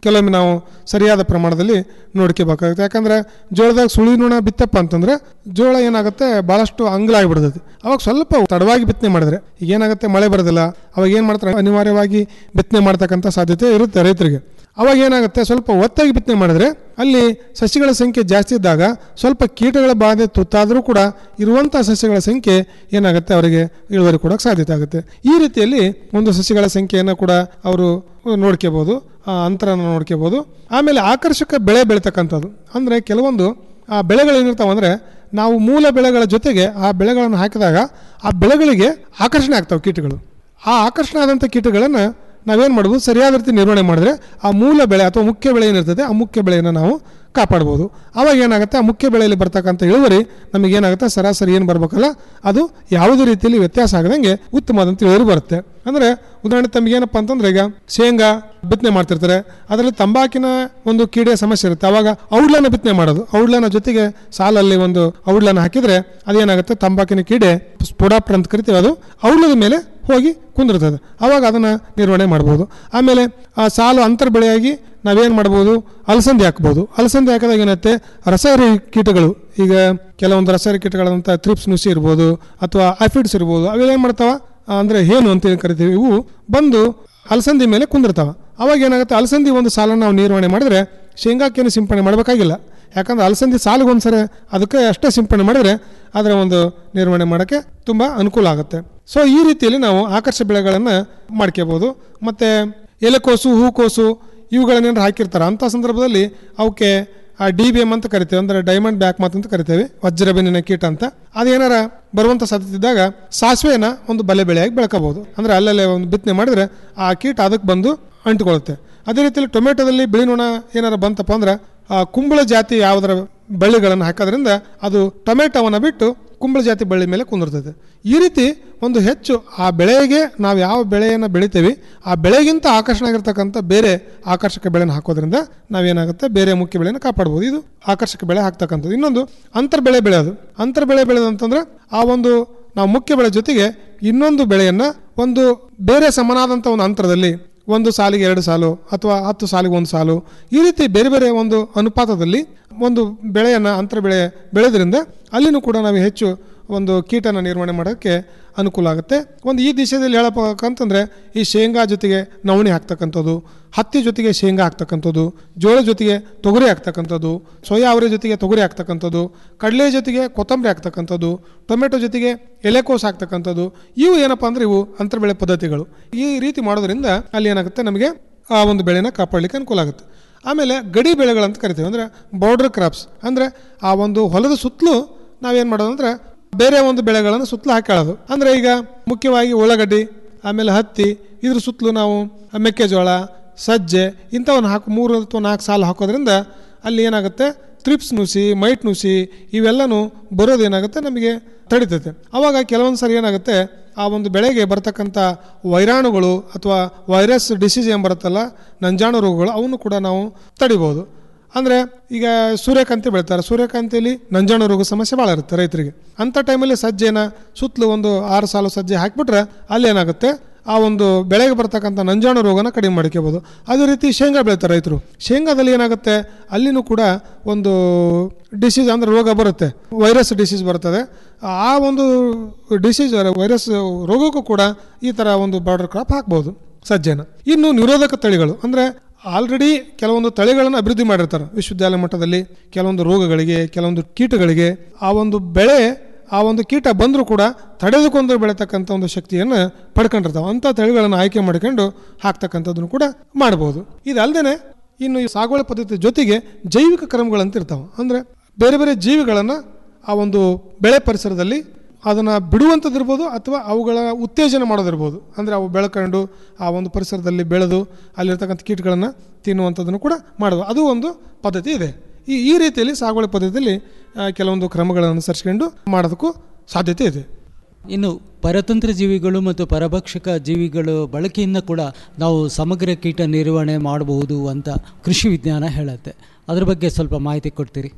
ಕೆಲವೊಮ್ಮೆ ನಾವು ಸರಿಯಾದ ಪ್ರಮಾಣದಲ್ಲಿ ನೋಡ್ಕೋಬೇಕಾಗುತ್ತೆ ಯಾಕಂದ್ರೆ ಜೋಳದಾಗ ಸುಳಿ ನುಣ ಬಿತ್ತಪ್ಪ ಅಂತಂದ್ರೆ ಜೋಳ ಏನಾಗುತ್ತೆ ಭಾಳಷ್ಟು ಅಂಗ್ಲ ಆಗಿಬಿಡ್ತೈತಿ ಅವಾಗ ಸ್ವಲ್ಪ ತಡವಾಗಿ ಬಿತ್ತನೆ ಮಾಡಿದ್ರೆ ಈಗ ಏನಾಗುತ್ತೆ ಮಳೆ ಬರೋದಿಲ್ಲ ಅವಾಗ ಏನು ಮಾಡ್ತಾರೆ ಅನಿವಾರ್ಯವಾಗಿ ಬಿತ್ತನೆ ಮಾಡ್ತಕ್ಕಂಥ ಸಾಧ್ಯತೆ ಇರುತ್ತೆ ರೈತರಿಗೆ ಅವಾಗ ಏನಾಗುತ್ತೆ ಸ್ವಲ್ಪ ಒತ್ತಾಗಿ ಬಿತ್ತನೆ ಮಾಡಿದ್ರೆ ಅಲ್ಲಿ ಸಸಿಗಳ ಸಂಖ್ಯೆ ಜಾಸ್ತಿ ಇದ್ದಾಗ ಸ್ವಲ್ಪ ಕೀಟಗಳ ಬಾಧೆ ತುತ್ತಾದರೂ ಕೂಡ ಇರುವಂಥ ಸಸ್ಯಗಳ ಸಂಖ್ಯೆ ಏನಾಗುತ್ತೆ ಅವರಿಗೆ ಇಳುವರಿ ಕೊಡೋಕೆ ಸಾಧ್ಯತೆ ಆಗುತ್ತೆ ಈ ರೀತಿಯಲ್ಲಿ ಒಂದು ಸಸಿಗಳ ಸಂಖ್ಯೆಯನ್ನು ಕೂಡ ಅವರು ನೋಡ್ಕೋಬೋದು ಆ ಅಂತರನ ನೋಡ್ಕೋಬೋದು ಆಮೇಲೆ ಆಕರ್ಷಕ ಬೆಳೆ ಬೆಳೀತಕ್ಕಂಥದ್ದು ಅಂದರೆ ಕೆಲವೊಂದು ಆ ಬೆಳೆಗಳು ಏನಿರ್ತಾವೆ ಅಂದರೆ ನಾವು ಮೂಲ ಬೆಳೆಗಳ ಜೊತೆಗೆ ಆ ಬೆಳೆಗಳನ್ನು ಹಾಕಿದಾಗ ಆ ಬೆಳೆಗಳಿಗೆ ಆಕರ್ಷಣೆ ಆಗ್ತಾವೆ ಕೀಟಗಳು ಆ ಆಕರ್ಷಣೆ ಆದಂಥ ಕೀಟಗಳನ್ನು ನಾವೇನು ಮಾಡ್ಬೋದು ಸರಿಯಾದ ರೀತಿ ನಿರ್ವಹಣೆ ಮಾಡಿದ್ರೆ ಆ ಮೂಲ ಬೆಳೆ ಅಥವಾ ಮುಖ್ಯ ಬೆಳೆ ಏನಿರ್ತದೆ ಆ ಮುಖ್ಯ ಬೆಳೆಯನ್ನು ನಾವು ಕಾಪಾಡ್ಬೋದು ಅವಾಗ ಏನಾಗುತ್ತೆ ಆ ಮುಖ್ಯ ಬೆಳೆಯಲ್ಲಿ ಬರ್ತಕ್ಕಂಥ ಇಳುವರಿ ನಮಗೇನಾಗುತ್ತೆ ಸರಾಸರಿ ಏನು ಬರಬೇಕಲ್ಲ ಅದು ಯಾವುದೇ ರೀತಿಯಲ್ಲಿ ವ್ಯತ್ಯಾಸ ಆಗದಂಗೆ ಉತ್ತಮವಾದಂಥ ಇಳುವರಿ ಬರುತ್ತೆ ಅಂದರೆ ಉದಾಹರಣೆ ತಮಗೇನಪ್ಪ ಅಂತಂದ್ರೆ ಈಗ ಶೇಂಗಾ ಬಿತ್ತನೆ ಮಾಡ್ತಿರ್ತಾರೆ ಅದರಲ್ಲಿ ತಂಬಾಕಿನ ಒಂದು ಕೀಡೆ ಸಮಸ್ಯೆ ಇರುತ್ತೆ ಅವಾಗ ಔಡ್ಲನ ಬಿತ್ತನೆ ಮಾಡೋದು ಔಡ್ಲನ ಜೊತೆಗೆ ಸಾಲಲ್ಲಿ ಒಂದು ಔಡ್ಲನ ಹಾಕಿದ್ರೆ ಅದೇನಾಗುತ್ತೆ ತಂಬಾಕಿನ ಕೀಡೆ ಸ್ಫೋಡಾಪ್ರ ಅಂತ ಕರಿತೀವಿ ಅದು ಔಡ್ಲದ ಮೇಲೆ ಹೋಗಿ ಕುಂದಿರ್ತದೆ ಅವಾಗ ಅದನ್ನು ನಿರ್ವಹಣೆ ಮಾಡ್ಬೋದು ಆಮೇಲೆ ಆ ಸಾಲು ಅಂತರ್ ಬೆಳೆಯಾಗಿ ನಾವೇನು ಮಾಡ್ಬೋದು ಅಲಸಂದಿ ಹಾಕ್ಬೋದು ಅಲಸಂದಿ ಹಾಕಿದಾಗ ಏನಾಗುತ್ತೆ ರಸಹರಿ ಕೀಟಗಳು ಈಗ ಕೆಲವೊಂದು ರಸಹರಿ ಕೀಟಗಳಂತ ಥ್ರಿಪ್ಸ್ ನುಸಿ ಇರ್ಬೋದು ಅಥವಾ ಆಫಿಡ್ಸ್ ಇರ್ಬೋದು ಅವೆಲ್ಲ ಏನು ಮಾಡ್ತಾವ ಆ, ಅಂದ್ರೆ ಏನು ಅಂತ ಏನ್ ಕರಿತೀವಿ ಇವು ಬಂದು ಅಲಸಂದಿ ಮೇಲೆ ಕುಂದಿರ್ತಾವ ಅವಾಗ ಏನಾಗುತ್ತೆ ಅಲಸಂದಿ ಒಂದು ಸಾಲನ್ನು ನಾವು ನಿರ್ವಹಣೆ ಮಾಡಿದ್ರೆ ಶೇಂಗಾಕ್ಕೇನು ಸಿಂಪಡಣೆ ಮಾಡಬೇಕಾಗಿಲ್ಲ ಯಾಕಂದ್ರೆ ಅಲಸಂದಿ ಸಾಲಿಗೊಂದ್ಸರಿ ಅದಕ್ಕೆ ಅಷ್ಟೇ ಸಿಂಪಡಣೆ ಮಾಡಿದ್ರೆ ಅದರ ಒಂದು ನಿರ್ವಹಣೆ ಮಾಡೋಕ್ಕೆ ತುಂಬ ಅನುಕೂಲ ಆಗುತ್ತೆ ಸೊ ಈ ರೀತಿಯಲ್ಲಿ ನಾವು ಆಕರ್ಷ ಬೆಳೆಗಳನ್ನು ಮಾಡ್ಕೋಬೋದು ಮತ್ತು ಎಲೆಕೋಸು ಹೂಕೋಸು ಇವುಗಳನ್ನೇನಾರು ಹಾಕಿರ್ತಾರೆ ಅಂಥ ಸಂದರ್ಭದಲ್ಲಿ ಅವಕ್ಕೆ ಆ ಡಿ ಬಿ ಎಮ್ ಅಂತ ಕರಿತೇವೆ ಅಂದರೆ ಡೈಮಂಡ್ ಬ್ಯಾಕ್ ಮಾತ್ ಅಂತ ಕರಿತೇವೆ ವಜ್ರಬೆನ್ನಿನ ಕೀಟ ಅಂತ ಅದೇನಾರ ಬರುವಂಥ ಸಾಧ್ಯತೆ ಇದ್ದಾಗ ಸಾಸಿವೆನ ಒಂದು ಬಲೆ ಬೆಳೆಯಾಗಿ ಬೆಳ್ಕೋಬಹುದು ಅಂದರೆ ಅಲ್ಲಲ್ಲೇ ಒಂದು ಬಿತ್ತನೆ ಮಾಡಿದ್ರೆ ಆ ಕೀಟ ಅದಕ್ಕೆ ಬಂದು ಅಂಟಿಕೊಳ್ಳುತ್ತೆ ಅದೇ ರೀತಿಯಲ್ಲಿ ಟೊಮೆಟೊದಲ್ಲಿ ಬಿಳಿ ನೊಣ ಏನಾರ ಬಂತಪ್ಪ ಅಂದ್ರೆ ಆ ಕುಂಬಳ ಜಾತಿ ಯಾವುದರ ಬಳ್ಳಿಗಳನ್ನು ಹಾಕೋದ್ರಿಂದ ಅದು ಟೊಮೆಟೊವನ್ನು ಬಿಟ್ಟು ಕುಂಬಳ ಜಾತಿ ಬಳ್ಳಿ ಮೇಲೆ ಕುಂದಿರ್ತದೆ ಈ ರೀತಿ ಒಂದು ಹೆಚ್ಚು ಆ ಬೆಳೆಗೆ ನಾವು ಯಾವ ಬೆಳೆಯನ್ನು ಬೆಳಿತೇವೆ ಆ ಬೆಳೆಗಿಂತ ಆಕರ್ಷಣೆ ಆಗಿರ್ತಕ್ಕಂಥ ಬೇರೆ ಆಕರ್ಷಕ ಬೆಳೆನ ಹಾಕೋದ್ರಿಂದ ನಾವೇನಾಗುತ್ತೆ ಬೇರೆ ಮುಖ್ಯ ಬೆಳೆನ ಕಾಪಾಡ್ಬೋದು ಇದು ಆಕರ್ಷಕ ಬೆಳೆ ಹಾಕ್ತಕ್ಕಂಥದ್ದು ಇನ್ನೊಂದು ಅಂತರ್ ಬೆಳೆ ಬೆಳೆಯೋದು ಅಂತರ್ ಬೆಳೆ ಬೆಳೆದಂತಂದ್ರೆ ಆ ಒಂದು ನಾವು ಮುಖ್ಯ ಬೆಳೆ ಜೊತೆಗೆ ಇನ್ನೊಂದು ಬೆಳೆಯನ್ನು ಒಂದು ಬೇರೆ ಸಮನಾದಂಥ ಒಂದು ಅಂತರದಲ್ಲಿ ಒಂದು ಸಾಲಿಗೆ ಎರಡು ಸಾಲು ಅಥವಾ ಹತ್ತು ಸಾಲಿಗೆ ಒಂದು ಸಾಲು ಈ ರೀತಿ ಬೇರೆ ಬೇರೆ ಒಂದು ಅನುಪಾತದಲ್ಲಿ ಒಂದು ಬೆಳೆಯನ್ನು ಅಂತರ ಬೆಳೆ ಬೆಳೆದ್ರಿಂದ ಅಲ್ಲಿನೂ ಕೂಡ ನಾವು ಹೆಚ್ಚು ಒಂದು ಕೀಟನ ನಿರ್ವಹಣೆ ಮಾಡೋಕ್ಕೆ ಅನುಕೂಲ ಆಗುತ್ತೆ ಒಂದು ಈ ದಿಶೆಯಲ್ಲಿ ಹೇಳಬೇಕಂತಂದರೆ ಈ ಶೇಂಗಾ ಜೊತೆಗೆ ನವಣೆ ಹಾಕ್ತಕ್ಕಂಥದ್ದು ಹತ್ತಿ ಜೊತೆಗೆ ಶೇಂಗಾ ಹಾಕ್ತಕ್ಕಂಥದ್ದು ಜೋಳ ಜೊತೆಗೆ ತೊಗರಿ ಹಾಕ್ತಕ್ಕಂಥದ್ದು ಸೋಯಾ ಅವರೆ ಜೊತೆಗೆ ತೊಗರಿ ಹಾಕ್ತಕ್ಕಂಥದ್ದು ಕಡಲೆ ಜೊತೆಗೆ ಕೊತ್ತಂಬರಿ ಹಾಕ್ತಕ್ಕಂಥದ್ದು ಟೊಮೆಟೊ ಜೊತೆಗೆ ಎಲೆಕೋಸು ಹಾಕ್ತಕ್ಕಂಥದ್ದು ಇವು ಏನಪ್ಪ ಅಂದರೆ ಇವು ಅಂತರ್ಬೆಳೆ ಪದ್ಧತಿಗಳು ಈ ರೀತಿ ಮಾಡೋದ್ರಿಂದ ಅಲ್ಲಿ ಏನಾಗುತ್ತೆ ನಮಗೆ ಆ ಒಂದು ಬೆಳೆನ ಕಾಪಾಡಲಿಕ್ಕೆ ಅನುಕೂಲ ಆಗುತ್ತೆ ಆಮೇಲೆ ಗಡಿ ಬೆಳೆಗಳಂತ ಕರಿತೀವಿ ಅಂದರೆ ಬಾರ್ಡರ್ ಕ್ರಾಪ್ಸ್ ಅಂದರೆ ಆ ಒಂದು ಹೊಲದ ಸುತ್ತಲೂ ನಾವೇನು ಮಾಡೋದು ಅಂದರೆ ಬೇರೆ ಒಂದು ಬೆಳೆಗಳನ್ನು ಸುತ್ತಲೂ ಹಾಕೊಳ್ಳೋದು ಅಂದರೆ ಈಗ ಮುಖ್ಯವಾಗಿ ಉಳ್ಳಾಗಡ್ಡಿ ಆಮೇಲೆ ಹತ್ತಿ ಇದ್ರ ಸುತ್ತಲೂ ನಾವು ಮೆಕ್ಕೆಜೋಳ ಸಜ್ಜೆ ಇಂಥವನ್ನು ಹಾಕಿ ಮೂರು ಅಥವಾ ನಾಲ್ಕು ಸಾಲು ಹಾಕೋದ್ರಿಂದ ಅಲ್ಲಿ ಏನಾಗುತ್ತೆ ತ್ರಿಪ್ಸ್ ನುಸಿ ಮೈಟ್ ನುಸಿ ಇವೆಲ್ಲನೂ ಬರೋದು ಏನಾಗುತ್ತೆ ನಮಗೆ ತಡಿತೈತೆ ಅವಾಗ ಕೆಲವೊಂದು ಸರಿ ಏನಾಗುತ್ತೆ ಆ ಒಂದು ಬೆಳೆಗೆ ಬರ್ತಕ್ಕಂಥ ವೈರಾಣುಗಳು ಅಥವಾ ವೈರಸ್ ಡಿಸೀಸ್ ಏನು ಬರುತ್ತಲ್ಲ ನಂಜಾಣು ರೋಗಗಳು ಅವನ್ನು ಕೂಡ ನಾವು ತಡಿಬೋದು ಅಂದರೆ ಈಗ ಸೂರ್ಯಕಾಂತಿ ಬೆಳಿತಾರೆ ಸೂರ್ಯಕಾಂತಿಯಲ್ಲಿ ನಂಜಾಣು ರೋಗ ಸಮಸ್ಯೆ ಭಾಳ ಇರುತ್ತೆ ರೈತರಿಗೆ ಅಂಥ ಟೈಮಲ್ಲಿ ಸಜ್ಜೆನ ಸುತ್ತಲೂ ಒಂದು ಆರು ಸಾಲು ಸಜ್ಜೆ ಹಾಕಿಬಿಟ್ರೆ ಅಲ್ಲಿ ಏನಾಗುತ್ತೆ ಆ ಒಂದು ಬೆಳೆಗೆ ಬರ್ತಕ್ಕಂಥ ನಂಜಾಣು ರೋಗನ ಕಡಿಮೆ ಮಾಡ್ಕೋಬೋದು ಅದೇ ರೀತಿ ಶೇಂಗಾ ಬೆಳಿತಾರೆ ರೈತರು ಶೇಂಗಾದಲ್ಲಿ ಏನಾಗುತ್ತೆ ಅಲ್ಲಿನೂ ಕೂಡ ಒಂದು ಡಿಸೀಸ್ ಅಂದರೆ ರೋಗ ಬರುತ್ತೆ ವೈರಸ್ ಡಿಸೀಸ್ ಬರ್ತದೆ ಆ ಒಂದು ಡಿಸೀಸ್ ವೈರಸ್ ರೋಗಕ್ಕೂ ಕೂಡ ಈ ಥರ ಒಂದು ಬಾರ್ಡರ್ ಕ್ರಾಪ್ ಹಾಕ್ಬೋದು ಸಜ್ಜೆನ ಇನ್ನು ನಿರೋಧಕ ತಳಿಗಳು ಅಂದರೆ ಆಲ್ರೆಡಿ ಕೆಲವೊಂದು ತಳಿಗಳನ್ನು ಅಭಿವೃದ್ಧಿ ಮಾಡಿರ್ತಾರೆ ವಿಶ್ವವಿದ್ಯಾಲಯ ಮಟ್ಟದಲ್ಲಿ ಕೆಲವೊಂದು ರೋಗಗಳಿಗೆ ಕೆಲವೊಂದು ಕೀಟಗಳಿಗೆ ಆ ಒಂದು ಬೆಳೆ ಆ ಒಂದು ಕೀಟ ಬಂದರೂ ಕೂಡ ತಡೆದುಕೊಂಡು ಬೆಳೀತಕ್ಕಂಥ ಒಂದು ಶಕ್ತಿಯನ್ನು ಪಡ್ಕೊಂಡಿರ್ತಾವೆ ಅಂಥ ತಳಿಗಳನ್ನು ಆಯ್ಕೆ ಮಾಡ್ಕೊಂಡು ಹಾಕ್ತಕ್ಕಂಥದ್ದನ್ನು ಕೂಡ ಮಾಡ್ಬೋದು ಇದಲ್ಲದೆ ಇನ್ನು ಈ ಸಾಗುವಳಿ ಪದ್ಧತಿ ಜೊತೆಗೆ ಜೈವಿಕ ಕ್ರಮಗಳಂತ ಇರ್ತಾವೆ ಅಂದರೆ ಬೇರೆ ಬೇರೆ ಜೀವಿಗಳನ್ನು ಆ ಒಂದು ಬೆಳೆ ಪರಿಸರದಲ್ಲಿ ಅದನ್ನು ಬಿಡುವಂಥದ್ದಿರ್ಬೋದು ಅಥವಾ ಅವುಗಳ ಉತ್ತೇಜನ ಮಾಡೋದಿರ್ಬೋದು ಅಂದರೆ ಅವು ಬೆಳ್ಕೊಂಡು ಆ ಒಂದು ಪರಿಸರದಲ್ಲಿ ಬೆಳೆದು ಅಲ್ಲಿರ್ತಕ್ಕಂಥ ಕೀಟಗಳನ್ನು ತಿನ್ನುವಂಥದ್ದನ್ನು ಕೂಡ ಮಾಡೋದು ಅದು ಒಂದು ಪದ್ಧತಿ ಇದೆ ಈ ಈ ರೀತಿಯಲ್ಲಿ ಸಾಗುವಳಿ ಪದ್ಧತಿಯಲ್ಲಿ ಆ, ಕೆಲವೊಂದು ಕ್ರಮಗಳನ್ನು ಅನುಸರಿಸ್ಕೊಂಡು ಮಾಡೋದಕ್ಕೂ ಸಾಧ್ಯತೆ ಇದೆ ಇನ್ನು ಪರತಂತ್ರ ಜೀವಿಗಳು ಮತ್ತು ಪರಭಕ್ಷಕ ಜೀವಿಗಳು ಬಳಕೆಯಿಂದ ಕೂಡ ನಾವು ಸಮಗ್ರ ಕೀಟ ನಿರ್ವಹಣೆ ಮಾಡಬಹುದು ಅಂತ ಕೃಷಿ ವಿಜ್ಞಾನ ಹೇಳುತ್ತೆ ಅದ್ರ ಬಗ್ಗೆ ಸ್ವಲ್ಪ ಮಾಹಿತಿ ಕೊಡ್ತೀರಿ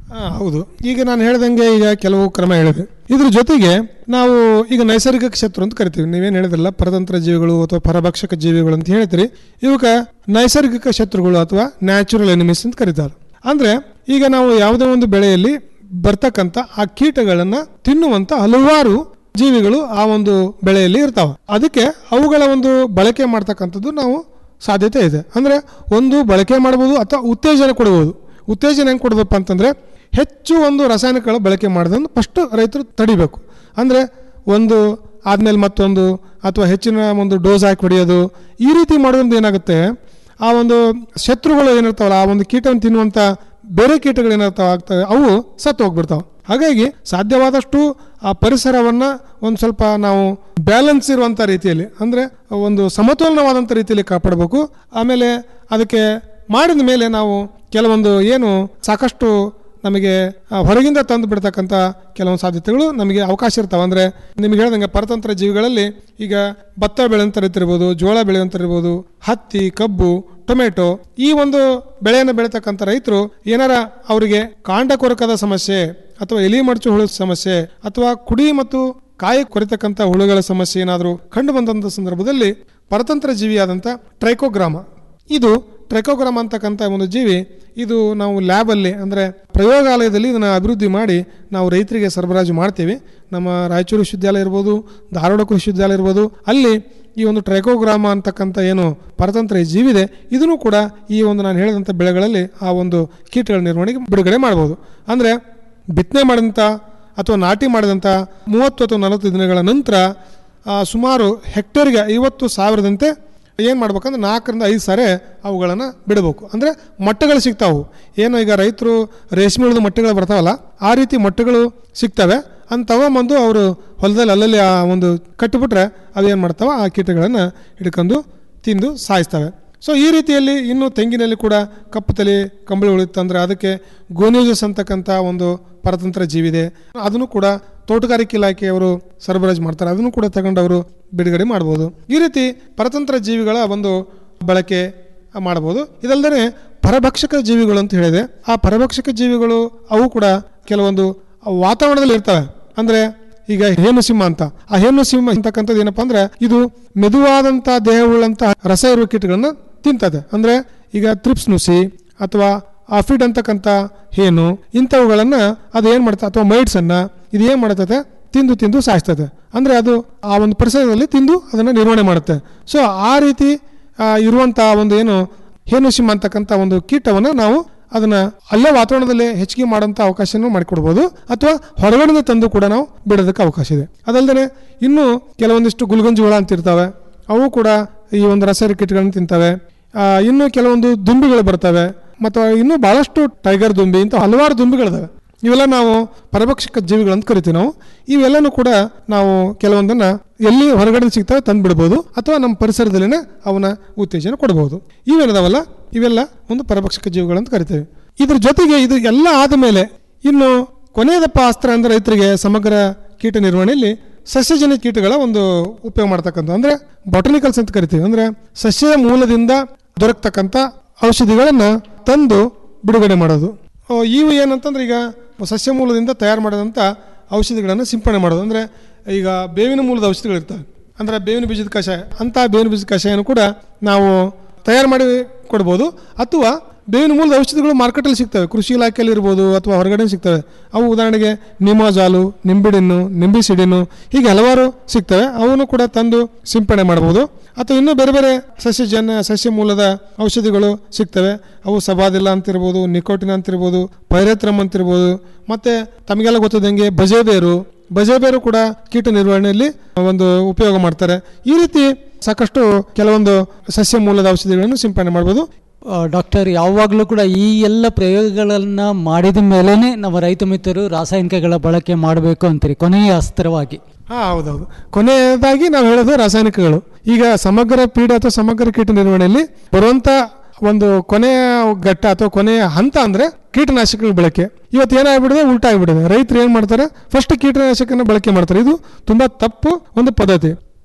ಆ, ಹೌದು ಈಗ ನಾನು ಹೇಳ್ದಂಗೆ ಈಗ ಕೆಲವು ಕ್ರಮ ಹೇಳಿದೆ ಇದ್ರ ಜೊತೆಗೆ ನಾವು ಈಗ ನೈಸರ್ಗಿಕ ಶತ್ರು ಅಂತ ಕರಿತೀವಿ ನೀವೇನು ಹೇಳಿದ್ರಲ್ಲ ಪರತಂತ್ರ ಜೀವಿಗಳು ಅಥವಾ ಪರಭಕ್ಷಕ ಜೀವಿಗಳು ಅಂತ ಹೇಳ್ತೀರಿ ಇವಕ್ಕೆ ನೈಸರ್ಗಿಕ ಶತ್ರುಗಳು ಅಥವಾ ನ್ಯಾಚುರಲ್ ಎನಿಮೀಸ್ ಅಂತ ಕರೀತಾರೆ ಅಂದ್ರೆ ಈಗ ನಾವು ಯಾವುದೇ ಒಂದು ಬೆಳೆಯಲ್ಲಿ ಬರ್ತಕ್ಕಂಥ ಆ ಕೀಟಗಳನ್ನ ತಿನ್ನುವಂತ ಹಲವಾರು ಜೀವಿಗಳು ಆ ಒಂದು ಬೆಳೆಯಲ್ಲಿ ಇರ್ತಾವೆ ಅದಕ್ಕೆ ಅವುಗಳ ಒಂದು ಬಳಕೆ ಮಾಡ್ತಕ್ಕಂಥದ್ದು ನಾವು ಸಾಧ್ಯತೆ ಇದೆ ಅಂದ್ರೆ ಒಂದು ಬಳಕೆ ಮಾಡ್ಬೋದು ಅಥವಾ ಉತ್ತೇಜನ ಕೊಡ್ಬೋದು ಉತ್ತೇಜನ ಹೆಂಗೆ ಕೊಡ್ಬೇಕಪ್ಪ ಅಂತಂದ್ರೆ ಹೆಚ್ಚು ಒಂದು ರಾಸಾಯನಿಕಗಳ ಬಳಕೆ ಮಾಡೋದನ್ನು ಫಸ್ಟ್ ರೈತರು ತಡಿಬೇಕು ಅಂದರೆ ಒಂದು ಆದ್ಮೇಲೆ ಮತ್ತೊಂದು ಅಥವಾ ಹೆಚ್ಚಿನ ಒಂದು ಡೋಸ್ ಹಾಕಿ ಹೊಡೆಯೋದು ಈ ರೀತಿ ಮಾಡೋದ್ರಿಂದ ಏನಾಗುತ್ತೆ ಆ ಒಂದು ಶತ್ರುಗಳು ಏನಿರ್ತಾವಲ್ಲ ಆ ಒಂದು ಕೀಟವನ್ನು ತಿನ್ನುವಂಥ ಬೇರೆ ಕೀಟಗಳು ಏನಿರ್ತಾವ ಆಗ್ತವೆ ಅವು ಸತ್ತು ಹೋಗ್ಬಿಡ್ತಾವೆ ಹಾಗಾಗಿ ಸಾಧ್ಯವಾದಷ್ಟು ಆ ಪರಿಸರವನ್ನ ಒಂದು ಸ್ವಲ್ಪ ನಾವು ಬ್ಯಾಲೆನ್ಸ್ ಇರುವಂಥ ರೀತಿಯಲ್ಲಿ ಅಂದರೆ ಒಂದು ಸಮತೋಲನವಾದಂಥ ರೀತಿಯಲ್ಲಿ ಕಾಪಾಡಬೇಕು ಆಮೇಲೆ ಅದಕ್ಕೆ ಮಾಡಿದ ಮೇಲೆ ನಾವು ಕೆಲವೊಂದು ಏನು ಸಾಕಷ್ಟು ನಮಗೆ ಆ, ಹೊರಗಿಂದ ತಂದು ಬಿಡ್ತಕ್ಕಂಥ ಕೆಲವೊಂದು ಸಾಧ್ಯತೆಗಳು ನಮಗೆ ಅವಕಾಶ ಇರ್ತಾವೆ ಅಂದರೆ ನಿಮಗೆ ಹೇಳ್ದಂಗೆ ಪರತಂತ್ರ ಜೀವಿಗಳಲ್ಲಿ ಈಗ ಭತ್ತ ಬೆಳೆಯಂತ ಇರ್ಬೋದು ಜೋಳ ಬೆಳೆಯಂತ ಇರ್ಬೋದು ಹತ್ತಿ ಕಬ್ಬು ಟೊಮೆಟೊ ಈ ಒಂದು ಬೆಳೆಯನ್ನು ಬೆಳೀತಕ್ಕಂಥ ರೈತರು ಏನಾರ ಅವರಿಗೆ ಕಾಂಡ ಕೊರಕದ ಸಮಸ್ಯೆ ಅಥವಾ ಎಲಿ ಮಡಚು ಹುಳು ಸಮಸ್ಯೆ ಅಥವಾ ಕುಡಿ ಮತ್ತು ಕಾಯಿ ಕೊರಿತಕ್ಕಂಥ ಹುಳುಗಳ ಸಮಸ್ಯೆ ಏನಾದರೂ ಕಂಡು ಬಂದಂಥ ಸಂದರ್ಭದಲ್ಲಿ ಪರತಂತ್ರ ಜೀವಿಯಾದಂಥ ಟ್ರೈಕೋಗ್ರಾಮ ಇದು ಟ್ರೈಕೋಗ್ರಾಮ ಅಂತಕ್ಕಂಥ ಒಂದು ಜೀವಿ ಇದು ನಾವು ಲ್ಯಾಬಲ್ಲಿ ಅಂದರೆ ಪ್ರಯೋಗಾಲಯದಲ್ಲಿ ಇದನ್ನು ಅಭಿವೃದ್ಧಿ ಮಾಡಿ ನಾವು ರೈತರಿಗೆ ಸರಬರಾಜು ಮಾಡ್ತೀವಿ ನಮ್ಮ ರಾಯಚೂರು ವಿಶ್ವವಿದ್ಯಾಲಯ ಇರ್ಬೋದು ಧಾರವಾಡ ಕೃಷಿ ವಿಶ್ವವಿದ್ಯಾಲಯ ಇರ್ಬೋದು ಅಲ್ಲಿ ಈ ಒಂದು ಟ್ರೈಕೋಗ್ರಾಮ ಅಂತಕ್ಕಂಥ ಏನು ಪರತಂತ್ರ ಜೀವಿದೆ ಇದನ್ನು ಕೂಡ ಈ ಒಂದು ನಾನು ಹೇಳಿದಂಥ ಬೆಳೆಗಳಲ್ಲಿ ಆ ಒಂದು ಕೀಟಗಳ ನಿರ್ವಹಣೆಗೆ ಬಿಡುಗಡೆ ಮಾಡ್ಬೋದು ಅಂದರೆ ಬಿತ್ತನೆ ಮಾಡಿದಂಥ ಅಥವಾ ನಾಟಿ ಮಾಡಿದಂಥ ಮೂವತ್ತು ಅಥವಾ ನಲವತ್ತು ದಿನಗಳ ನಂತರ ಆ, ಸುಮಾರು ಹೆಕ್ಟೇರ್ಗೆ ಐವತ್ತು ಸಾವಿರದಂತೆ ಏನು ಮಾಡ್ಬೇಕಂದ್ರೆ ನಾಲ್ಕರಿಂದ ಐದು ಸಾರಿ ಅವುಗಳನ್ನು ಬಿಡಬೇಕು ಅಂದರೆ ಮೊಟ್ಟೆಗಳು ಸಿಗ್ತಾವು ಏನು ಈಗ ರೈತರು ರೇಷ್ಮೆ ಉಳಿದ ಮೊಟ್ಟೆಗಳು ಬರ್ತಾವಲ್ಲ ಆ ರೀತಿ ಮೊಟ್ಟೆಗಳು ಸಿಗ್ತವೆ ಅಂತ ತಗೊಂಬಂದು ಅವರು ಹೊಲದಲ್ಲಿ ಅಲ್ಲಲ್ಲಿ ಆ ಒಂದು ಕಟ್ಟಿಬಿಟ್ರೆ ಅವೇನು ಮಾಡ್ತಾವೆ ಆ ಕೀಟಗಳನ್ನು ಹಿಡ್ಕೊಂಡು ತಿಂದು ಸಾಯಿಸ್ತವೆ ಸೊ ಈ ರೀತಿಯಲ್ಲಿ ಇನ್ನು ತೆಂಗಿನಲ್ಲಿ ಕೂಡ ಕಪ್ಪು ತಲೆ ಕಂಬಳಿ ಉಳಿತಂದ್ರೆ ಅದಕ್ಕೆ ಗೋನ್ಯೂಸಸ್ ಅಂತಕ್ಕಂಥ ಒಂದು ಪರತಂತ್ರ ಜೀವಿದೆ ಅದನ್ನು ಕೂಡ ತೋಟಗಾರಿಕೆ ಇಲಾಖೆಯವರು ಸರಬರಾಜು ಮಾಡ್ತಾರೆ ಅದನ್ನು ಕೂಡ ತಗೊಂಡು ಅವರು ಬಿಡುಗಡೆ ಮಾಡ್ಬೋದು ಈ ರೀತಿ ಪರತಂತ್ರ ಜೀವಿಗಳ ಒಂದು ಬಳಕೆ ಮಾಡ್ಬೋದು ಇದಲ್ಲದೆ ಪರಭಕ್ಷಕ ಜೀವಿಗಳು ಅಂತ ಹೇಳಿದೆ ಆ ಪರಭಕ್ಷಕ ಜೀವಿಗಳು ಅವು ಕೂಡ ಕೆಲವೊಂದು ವಾತಾವರಣದಲ್ಲಿ ಇರ್ತವೆ ಅಂದ್ರೆ ಈಗ ಹೇನು ಸಿಂಹ ಅಂತ ಆ ಹೇನು ಸಿಂಹ ಅಂತಕ್ಕಂಥದ್ದು ಏನಪ್ಪಾ ಅಂದ್ರೆ ಇದು ಮೆದುವಾದಂಥ ದೇಹವುಳ್ಳಂತ ರಸ ಇರುವ ಕೀಟಗಳನ್ನ ತಿಂತದೆ ಅಂದ್ರೆ ಈಗ ತ್ರಿಪ್ಸ್ ನುಸಿ ಅಥವಾ ಆಫಿಡ್ ಅಂತಕ್ಕಂಥ ಹೇನು ಇಂಥವುಗಳನ್ನ ಅದು ಏನ್ ಮಾಡ್ತಾ ಅಥವಾ ಮೈಡ್ಸ್ ಅನ್ನ ಇದು ಏನ್ ಮಾಡ್ತದೆ ತಿಂದು ತಿಂದು ಸಾಯಿಸ್ತದೆ ಅಂದ್ರೆ ಅದು ಆ ಒಂದು ಪರಿಸರದಲ್ಲಿ ತಿಂದು ಅದನ್ನ ನಿರ್ವಹಣೆ ಮಾಡುತ್ತೆ ಸೊ ಆ ರೀತಿ ಆ, ಇರುವಂತಹ ಒಂದು ಏನು ಹೇನು ಸಿಂಹ ಅಂತಕ್ಕಂಥ ಒಂದು ಕೀಟವನ್ನ ನಾವು ಅದನ್ನ ಅಲ್ಲೇ ವಾತಾವರಣದಲ್ಲಿ ಹೆಚ್ಚಿಗೆ ಮಾಡುವಂತ ಅವಕಾಶನೂ ಮಾಡಿಕೊಡ್ಬೋದು ಅಥವಾ ಹೊರಗಡೆ ತಂದು ಕೂಡ ನಾವು ಬಿಡೋದಕ್ಕೆ ಅವಕಾಶ ಇದೆ ಅದಲ್ಲದೆ ಇನ್ನು ಕೆಲವೊಂದಿಷ್ಟು ಗುಲ್ಗಂಜಿ ಹುಳ ಅಂತ ಇರ್ತವೆ ಅವು ಕೂಡ ಈ ಒಂದು ರಸ ಕೀಟಗಳನ್ನು ತಿಂತವೆ ಆ, ಇನ್ನು ಕೆಲವೊಂದು ದುಂಬಿಗಳು ಬರ್ತವೆ ಮತ್ತು ಇನ್ನೂ ಬಹಳಷ್ಟು ಟೈಗರ್ ದುಂಬಿ ಇಂಥ ಹಲವಾರು ದುಂಬಿಗಳಿದಾವೆ ಇವೆಲ್ಲ ನಾವು ಪರಭಕ್ಷಕ ಜೀವಿಗಳು ಅಂತ ಕರಿತೀವಿ ನಾವು ಇವೆಲ್ಲನೂ ಕೂಡ ನಾವು ಕೆಲವೊಂದನ್ನ ಎಲ್ಲಿ ಹೊರಗಡೆ ಸಿಗ್ತವೆ ತಂದು ಬಿಡ್ಬೋದು ಅಥವಾ ನಮ್ಮ ಪರಿಸರದಲ್ಲಿನೇ ಅವನ ಉತ್ತೇಜನ ಕೊಡಬಹುದು ಇವೇನದಾವಲ್ಲ ಇವೆಲ್ಲ ಒಂದು ಪರಭಕ್ಷಕ ಜೀವಿಗಳು ಅಂತ ಕರಿತೇವೆ ಇದ್ರ ಜೊತೆಗೆ ಇದು ಎಲ್ಲ ಆದ ಮೇಲೆ ಇನ್ನು ಕೊನೆಯದಪ್ಪ ಅಸ್ತ್ರ ಅಂದ್ರೆ ರೈತರಿಗೆ ಸಮಗ್ರ ಕೀಟ ನಿರ್ವಹಣೆಯಲ್ಲಿ ಸಸ್ಯಜನ್ಯ ಕೀಟಗಳ ಒಂದು ಉಪಯೋಗ ಮಾಡ್ತಕ್ಕಂಥ ಅಂದ್ರೆ ಬಾಟನಿಕಲ್ಸ್ ಅಂತ ಕರಿತೀವಿ ಅಂದ್ರೆ ಸಸ್ಯ ಮೂಲದಿಂದ ದೊರಕತಕ್ಕಂಥ ಔಷಧಿಗಳನ್ನ ತಂದು ಬಿಡುಗಡೆ ಮಾಡೋದು ಆ, ಇವು ಏನಂತಂದ್ರೆ ಈಗ ಸಸ್ಯ ಮೂಲದಿಂದ ತಯಾರು ಮಾಡಿದಂಥ ಔಷಧಿಗಳನ್ನು ಸಿಂಪಡಣೆ ಮಾಡೋದು ಅಂದರೆ ಈಗ ಬೇವಿನ ಮೂಲದ ಔಷಧಿಗಳಿರ್ತವೆ ಅಂದರೆ ಬೇವಿನ ಬೀಜದ ಕಷಾಯ ಅಂಥ ಬೇವಿನ ಬೀಜದ ಕಷಾಯನೂ ಕೂಡ ನಾವು ತಯಾರು ಮಾಡಿ ಕೊಡ್ಬೋದು ಅಥವಾ ಬೇವಿನ ಮೂಲದ ಔಷಧಿಗಳು ಮಾರ್ಕೆಟಲ್ಲಿ ಸಿಗ್ತವೆ ಕೃಷಿ ಇಲಾಖೆಯಲ್ಲಿ ಇರ್ಬೋದು ಅಥವಾ ಹೊರಗಡೆ ಸಿಗ್ತವೆ ಅವು ಉದಾಹರಣೆಗೆ ನಿಮೋಜಾಲು ನಿಂಬಿಡಿನ್ನು ನಿಂಬಿಸಿಡಿನು ಹೀಗೆ ಹಲವಾರು ಸಿಗ್ತವೆ ಅವನ್ನು ಕೂಡ ತಂದು ಸಿಂಪಡಣೆ ಮಾಡ್ಬೋದು ಅಥವಾ ಇನ್ನೂ ಬೇರೆ ಬೇರೆ ಸಸ್ಯಜನ್ಯ ಸಸ್ಯ ಮೂಲದ ಔಷಧಿಗಳು ಸಿಗ್ತವೆ ಅವು ಸಬಾದಿಲ್ಲ ಅಂತಿರ್ಬೋದು ನಿಕೋಟಿನ್ ಅಂತಿರ್ಬೋದು ಪೈರೇತ್ರಮ್ ಅಂತಿರ್ಬೋದು ಮತ್ತೆ ತಮಗೆಲ್ಲ ಗೊತ್ತದಂಗೆ ಬಜೆಬೇರು ಬಜೆಬೇರು ಕೂಡ ಕೀಟ ನಿರ್ವಹಣೆಯಲ್ಲಿ ಒಂದು ಉಪಯೋಗ ಮಾಡ್ತಾರೆ ಈ ರೀತಿ ಸಾಕಷ್ಟು ಕೆಲವೊಂದು ಸಸ್ಯ ಮೂಲದ ಔಷಧಿಗಳನ್ನು ಸಿಂಪಡಣೆ ಮಾಡ್ಬೋದು ಆ, ಡಾಕ್ಟರ್ ಯಾವಾಗಲೂ ಕೂಡ ಈ ಎಲ್ಲ ಪ್ರಯೋಗಗಳನ್ನು ಮಾಡಿದ ಮೇಲೇ ನಮ್ಮ ರೈತ ಮಿತ್ರರು ರಾಸಾಯನಿಕಗಳ ಬಳಕೆ ಮಾಡಬೇಕು ಅಂತೀರಿ ಕೊನೆಯ ಅಸ್ತ್ರವಾಗಿ ಹಾ ಹೌದೌದು ಕೊನೆಯದಾಗಿ ನಾವು ಹೇಳೋದು ರಾಸಾಯನಿಕಗಳು ಈಗ ಸಮಗ್ರ ಪೀಡ ಅಥವಾ ಸಮಗ್ರ ಕೀಟ ನಿರ್ವಹಣೆಯಲ್ಲಿ ಬರುವಂತ ಒಂದು ಕೊನೆಯ ಘಟ್ಟ ಅಥವಾ ಕೊನೆಯ ಹಂತ ಅಂದ್ರೆ ಕೀಟನಾಶಕಗಳ ಬಳಕೆ ಇವತ್ತು ಏನಾಗ್ಬಿಡಿದೆ ಉಲ್ಟಾ ಆಗ್ಬಿಡಿದೆ ರೈತರು ಏನ್ ಮಾಡ್ತಾರೆ ಫಸ್ಟ್ ಕೀಟನಾಶಕನ ಬಳಕೆ ಮಾಡ್ತಾರೆ ಇದು ತುಂಬಾ ತಪ್ಪು ಒಂದು ಪದ್ಧತಿ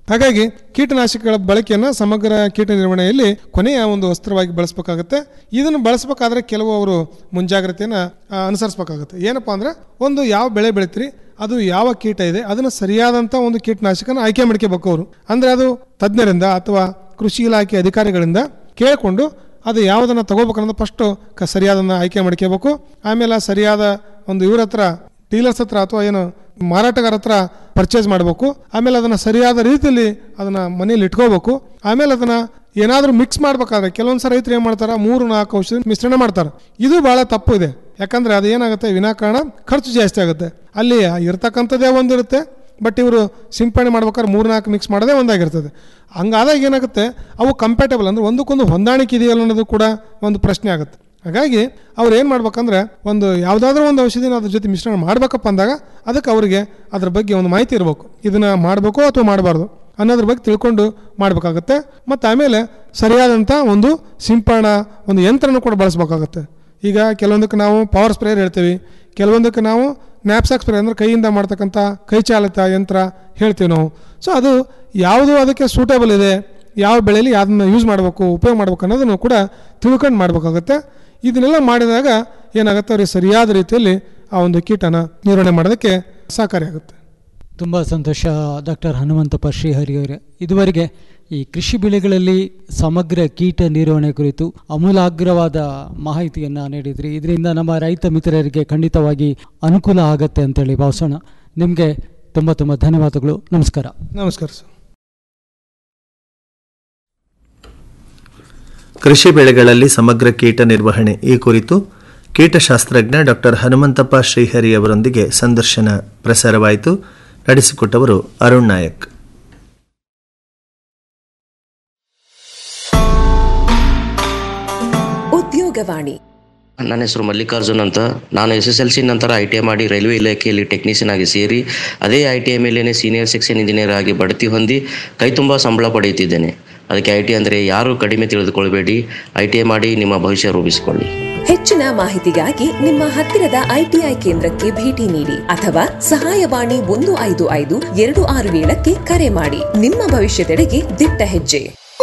ಹಾಗಾಗಿ ಕೀಟನಾಶಕಗಳ ಬಳಕೆಯನ್ನು ಸಮಗ್ರ ಕೀಟ ನಿರ್ವಹಣೆಯಲ್ಲಿ ಕೊನೆಯ ಒಂದು ಅಸ್ತ್ರವಾಗಿ ಬಳಸಬೇಕಾಗುತ್ತೆ ಇದನ್ನು ಬಳಸಬೇಕಾದ್ರೆ ಕೆಲವು ಅವರು ಮುಂಜಾಗ್ರತೆಯನ್ನು ಆ, ಅನುಸರಿಸಬೇಕಾಗುತ್ತೆ ಏನಪ್ಪಾ ಅಂದ್ರೆ ಒಂದು ಯಾವ ಬೆಳೆ ಬೆಳಿತೀರಿ ಅದು ಯಾವ ಕೀಟ ಇದೆ ಅದನ್ನು ಸರಿಯಾದಂಥ ಒಂದು ಕೀಟನಾಶಕನ ಆಯ್ಕೆ ಮಾಡ್ಕೋಬೇಕು ಅವರು ಅಂದರೆ ಅದು ತಜ್ಞರಿಂದ ಅಥವಾ ಕೃಷಿ ಇಲಾಖೆ ಅಧಿಕಾರಿಗಳಿಂದ ಕೇಳಿಕೊಂಡು ಅದು ಯಾವುದನ್ನು ತಗೋಬೇಕನ್ನೋದು ಫಸ್ಟು ಕ ಸರಿಯಾದನ್ನು ಆಯ್ಕೆ ಮಾಡ್ಕೋಬೇಕು ಆಮೇಲೆ ಸರಿಯಾದ ಒಂದು ಇವ್ರ ಹತ್ರ ಡೀಲರ್ಸ್ ಹತ್ರ ಅಥವಾ ಏನು ಮಾರಾಟಗಾರ ಹತ್ರ ಪರ್ಚೇಸ್ ಮಾಡಬೇಕು ಆಮೇಲೆ ಅದನ್ನು ಸರಿಯಾದ ರೀತಿಯಲ್ಲಿ ಅದನ್ನು ಮನೇಲಿ ಇಟ್ಕೋಬೇಕು ಆಮೇಲೆ ಅದನ್ನು ಏನಾದರೂ ಮಿಕ್ಸ್ ಮಾಡ್ಬೇಕಾದ್ರೆ ಕೆಲವೊಂದ್ಸಲ ರೈತರು ಏನು ಮಾಡ್ತಾರೆ ಮೂರು ನಾಲ್ಕು ಔಷಧಿ ಮಿಶ್ರಣ ಮಾಡ್ತಾರೆ ಇದು ಭಾಳ ತಪ್ಪು ಇದೆ ಯಾಕಂದ್ರೆ ಅದು ಏನಾಗುತ್ತೆ ವಿನಾಕಾರಣ ಖರ್ಚು ಜಾಸ್ತಿ ಆಗುತ್ತೆ ಅಲ್ಲಿ ಇರ್ತಕ್ಕಂಥದ್ದೇ ಒಂದಿರುತ್ತೆ ಬಟ್ ಇವರು ಸಿಂಪಡಣೆ ಮಾಡ್ಬೇಕಾದ್ರೆ ಮೂರು ನಾಲ್ಕು ಮಿಕ್ಸ್ ಮಾಡೋದೇ ಒಂದಾಗಿರ್ತದೆ ಹಂಗಾದಾಗ ಏನಾಗುತ್ತೆ ಅವು ಕಂಪ್ಯಾಟಬಲ್ ಅಂದ್ರೆ ಒಂದಕ್ಕೊಂದು ಹೊಂದಾಣಿಕೆ ಇದೆಯಲ್ಲ ಅನ್ನೋದು ಕೂಡ ಒಂದು ಪ್ರಶ್ನೆ ಆಗುತ್ತೆ ಹಾಗಾಗಿ ಅವ್ರು ಏನು ಮಾಡ್ಬೇಕಂದ್ರೆ ಒಂದು ಯಾವುದಾದ್ರೂ ಒಂದು ಔಷಧಿನ ಅದ್ರ ಜೊತೆ ಮಿಶ್ರಣ ಮಾಡ್ಬೇಕಪ್ಪ ಅಂದಾಗ ಅದಕ್ಕೆ ಅವರಿಗೆ ಅದ್ರ ಬಗ್ಗೆ ಒಂದು ಮಾಹಿತಿ ಇರಬೇಕು ಇದನ್ನು ಮಾಡಬೇಕು ಅಥವಾ ಮಾಡಬಾರ್ದು ಅನ್ನೋದ್ರ ಬಗ್ಗೆ ತಿಳ್ಕೊಂಡು ಮಾಡಬೇಕಾಗುತ್ತೆ ಮತ್ತು ಆಮೇಲೆ ಸರಿಯಾದಂಥ ಒಂದು ಸಿಂಪಡಣಾ ಒಂದು ಯಂತ್ರನೂ ಕೂಡ ಬಳಸಬೇಕಾಗುತ್ತೆ ಈಗ ಕೆಲವೊಂದಕ್ಕೆ ನಾವು ಪವರ್ ಸ್ಪ್ರೇಯರ್ ಹೇಳ್ತೀವಿ ಕೆಲವೊಂದಕ್ಕೆ ನಾವು ನ್ಯಾಪ್ಸಾಕ್ ಸ್ಪ್ರೇ ಅಂದರೆ ಕೈಯಿಂದ ಮಾಡ್ತಕ್ಕಂಥ ಕೈ ಚಾಲಿತ ಯಂತ್ರ ಹೇಳ್ತೀವಿ ನಾವು ಸೊ ಅದು ಯಾವುದು ಅದಕ್ಕೆ ಸೂಟೇಬಲ್ ಇದೆ ಯಾವ ಬೆಳೆಯಲ್ಲಿ ಅದನ್ನು ಯೂಸ್ ಮಾಡಬೇಕು ಉಪಯೋಗ ಮಾಡಬೇಕು ಅನ್ನೋದನ್ನು ಕೂಡ ತಿಳ್ಕೊಂಡು ಮಾಡಬೇಕಾಗುತ್ತೆ ಇದನ್ನೆಲ್ಲ ಮಾಡಿದಾಗ ಏನಾಗುತ್ತೆ ಅವ್ರಿಗೆ ಸರಿಯಾದ ರೀತಿಯಲ್ಲಿ ಆ ಒಂದು ಕೀಟನ ನಿರ್ವಹಣೆ ಮಾಡೋದಕ್ಕೆ ಸಹಕಾರಿಯಾಗುತ್ತೆ ತುಂಬ ಸಂತೋಷ ಡಾಕ್ಟರ್ ಹನುಮಂತಪ್ಪ ಶ್ರೀಹರಿ ಅವರೇ ಇದುವರೆಗೆ ಈ ಕೃಷಿ ಬೆಳೆಗಳಲ್ಲಿ ಸಮಗ್ರ ಕೀಟ ನಿರ್ವಹಣೆ ಕುರಿತು ಅಮೂಲಾಗ್ರವಾದ ಮಾಹಿತಿಯನ್ನು ನೀಡಿದ್ರಿ ಇದರಿಂದ ನಮ್ಮ ರೈತ ಮಿತ್ರರಿಗೆ ಖಂಡಿತವಾಗಿ ಅನುಕೂಲ ಆಗತ್ತೆ ಅಂತೇಳಿ ಭಾವಿಸೋಣ ನಿಮಗೆ ತುಂಬ ತುಂಬ ಧನ್ಯವಾದಗಳು ನಮಸ್ಕಾರ ನಮಸ್ಕಾರ ಸರ್ ಕೃಷಿ ಬೆಳೆಗಳಲ್ಲಿ ಸಮಗ್ರ ಕೀಟ ನಿರ್ವಹಣೆ ಈ ಕುರಿತು ಕೀಟಶಾಸ್ತ್ರಜ್ಞ ಡಾಕ್ಟರ್ ಹನುಮಂತಪ್ಪ ಶ್ರೀಹರಿ ಅವರೊಂದಿಗೆ ಸಂದರ್ಶನ ಪ್ರಸಾರವಾಯಿತು ನಡೆಸಿಕೊಟ್ಟವರು ಅರುಣ್ ನಾಯಕ್ ಉದ್ಯೋಗವಾಣಿ ನನ್ನ ಹೆಸರು ಮಲ್ಲಿಕಾರ್ಜುನ್ ಅಂತ ನಾನು ಎಸ್ ಎಸ್ ಎಲ್ ಸಿ ನಂತರ ಐ ಟಿ ಐ ಮಾಡಿ ರೈಲ್ವೆ ಇಲಾಖೆಯಲ್ಲಿ ಟೆಕ್ನಿಷಿಯನ್ ಆಗಿ ಸೇರಿ ಅದೇ ಐ ಟಿ ಐ ಮೇಲೇನೆ ಸೀನಿಯರ್ ಸೆಕ್ಷನ್ ಇಂಜಿನಿಯರ್ ಆಗಿ ಬಡ್ತಿ ಹೊಂದಿ ಕೈ ತುಂಬ ಸಂಬಳ ಪಡೆಯುತ್ತಿದ್ದೇನೆ ಅದಕ್ಕೆ ಐ ಟಿ ಅಂದರೆ ಯಾರೂ ಕಡಿಮೆ ತಿಳಿದುಕೊಳ್ಬೇಡಿ ಐ ಟಿ ಐ ಮಾಡಿ ನಿಮ್ಮ ಭವಿಷ್ಯ ರೂಪಿಸಿಕೊಳ್ಳಿ ಹೆಚ್ಚಿನ ಮಾಹಿತಿಗಾಗಿ ನಿಮ್ಮ ಹತ್ತಿರದ ಐಟಿಐ ಕೇಂದ್ರಕ್ಕೆ ಭೇಟಿ ನೀಡಿ ಅಥವಾ ಸಹಾಯವಾಣಿ ಒಂದು ಐದು ಐದು ಎರಡು ಆರು ಏಳಕ್ಕೆ ಕರೆ ಮಾಡಿ ನಿಮ್ಮ ಭವಿಷ್ಯದೆಡೆಗೆ ದಿಟ್ಟ ಹೆಜ್ಜೆ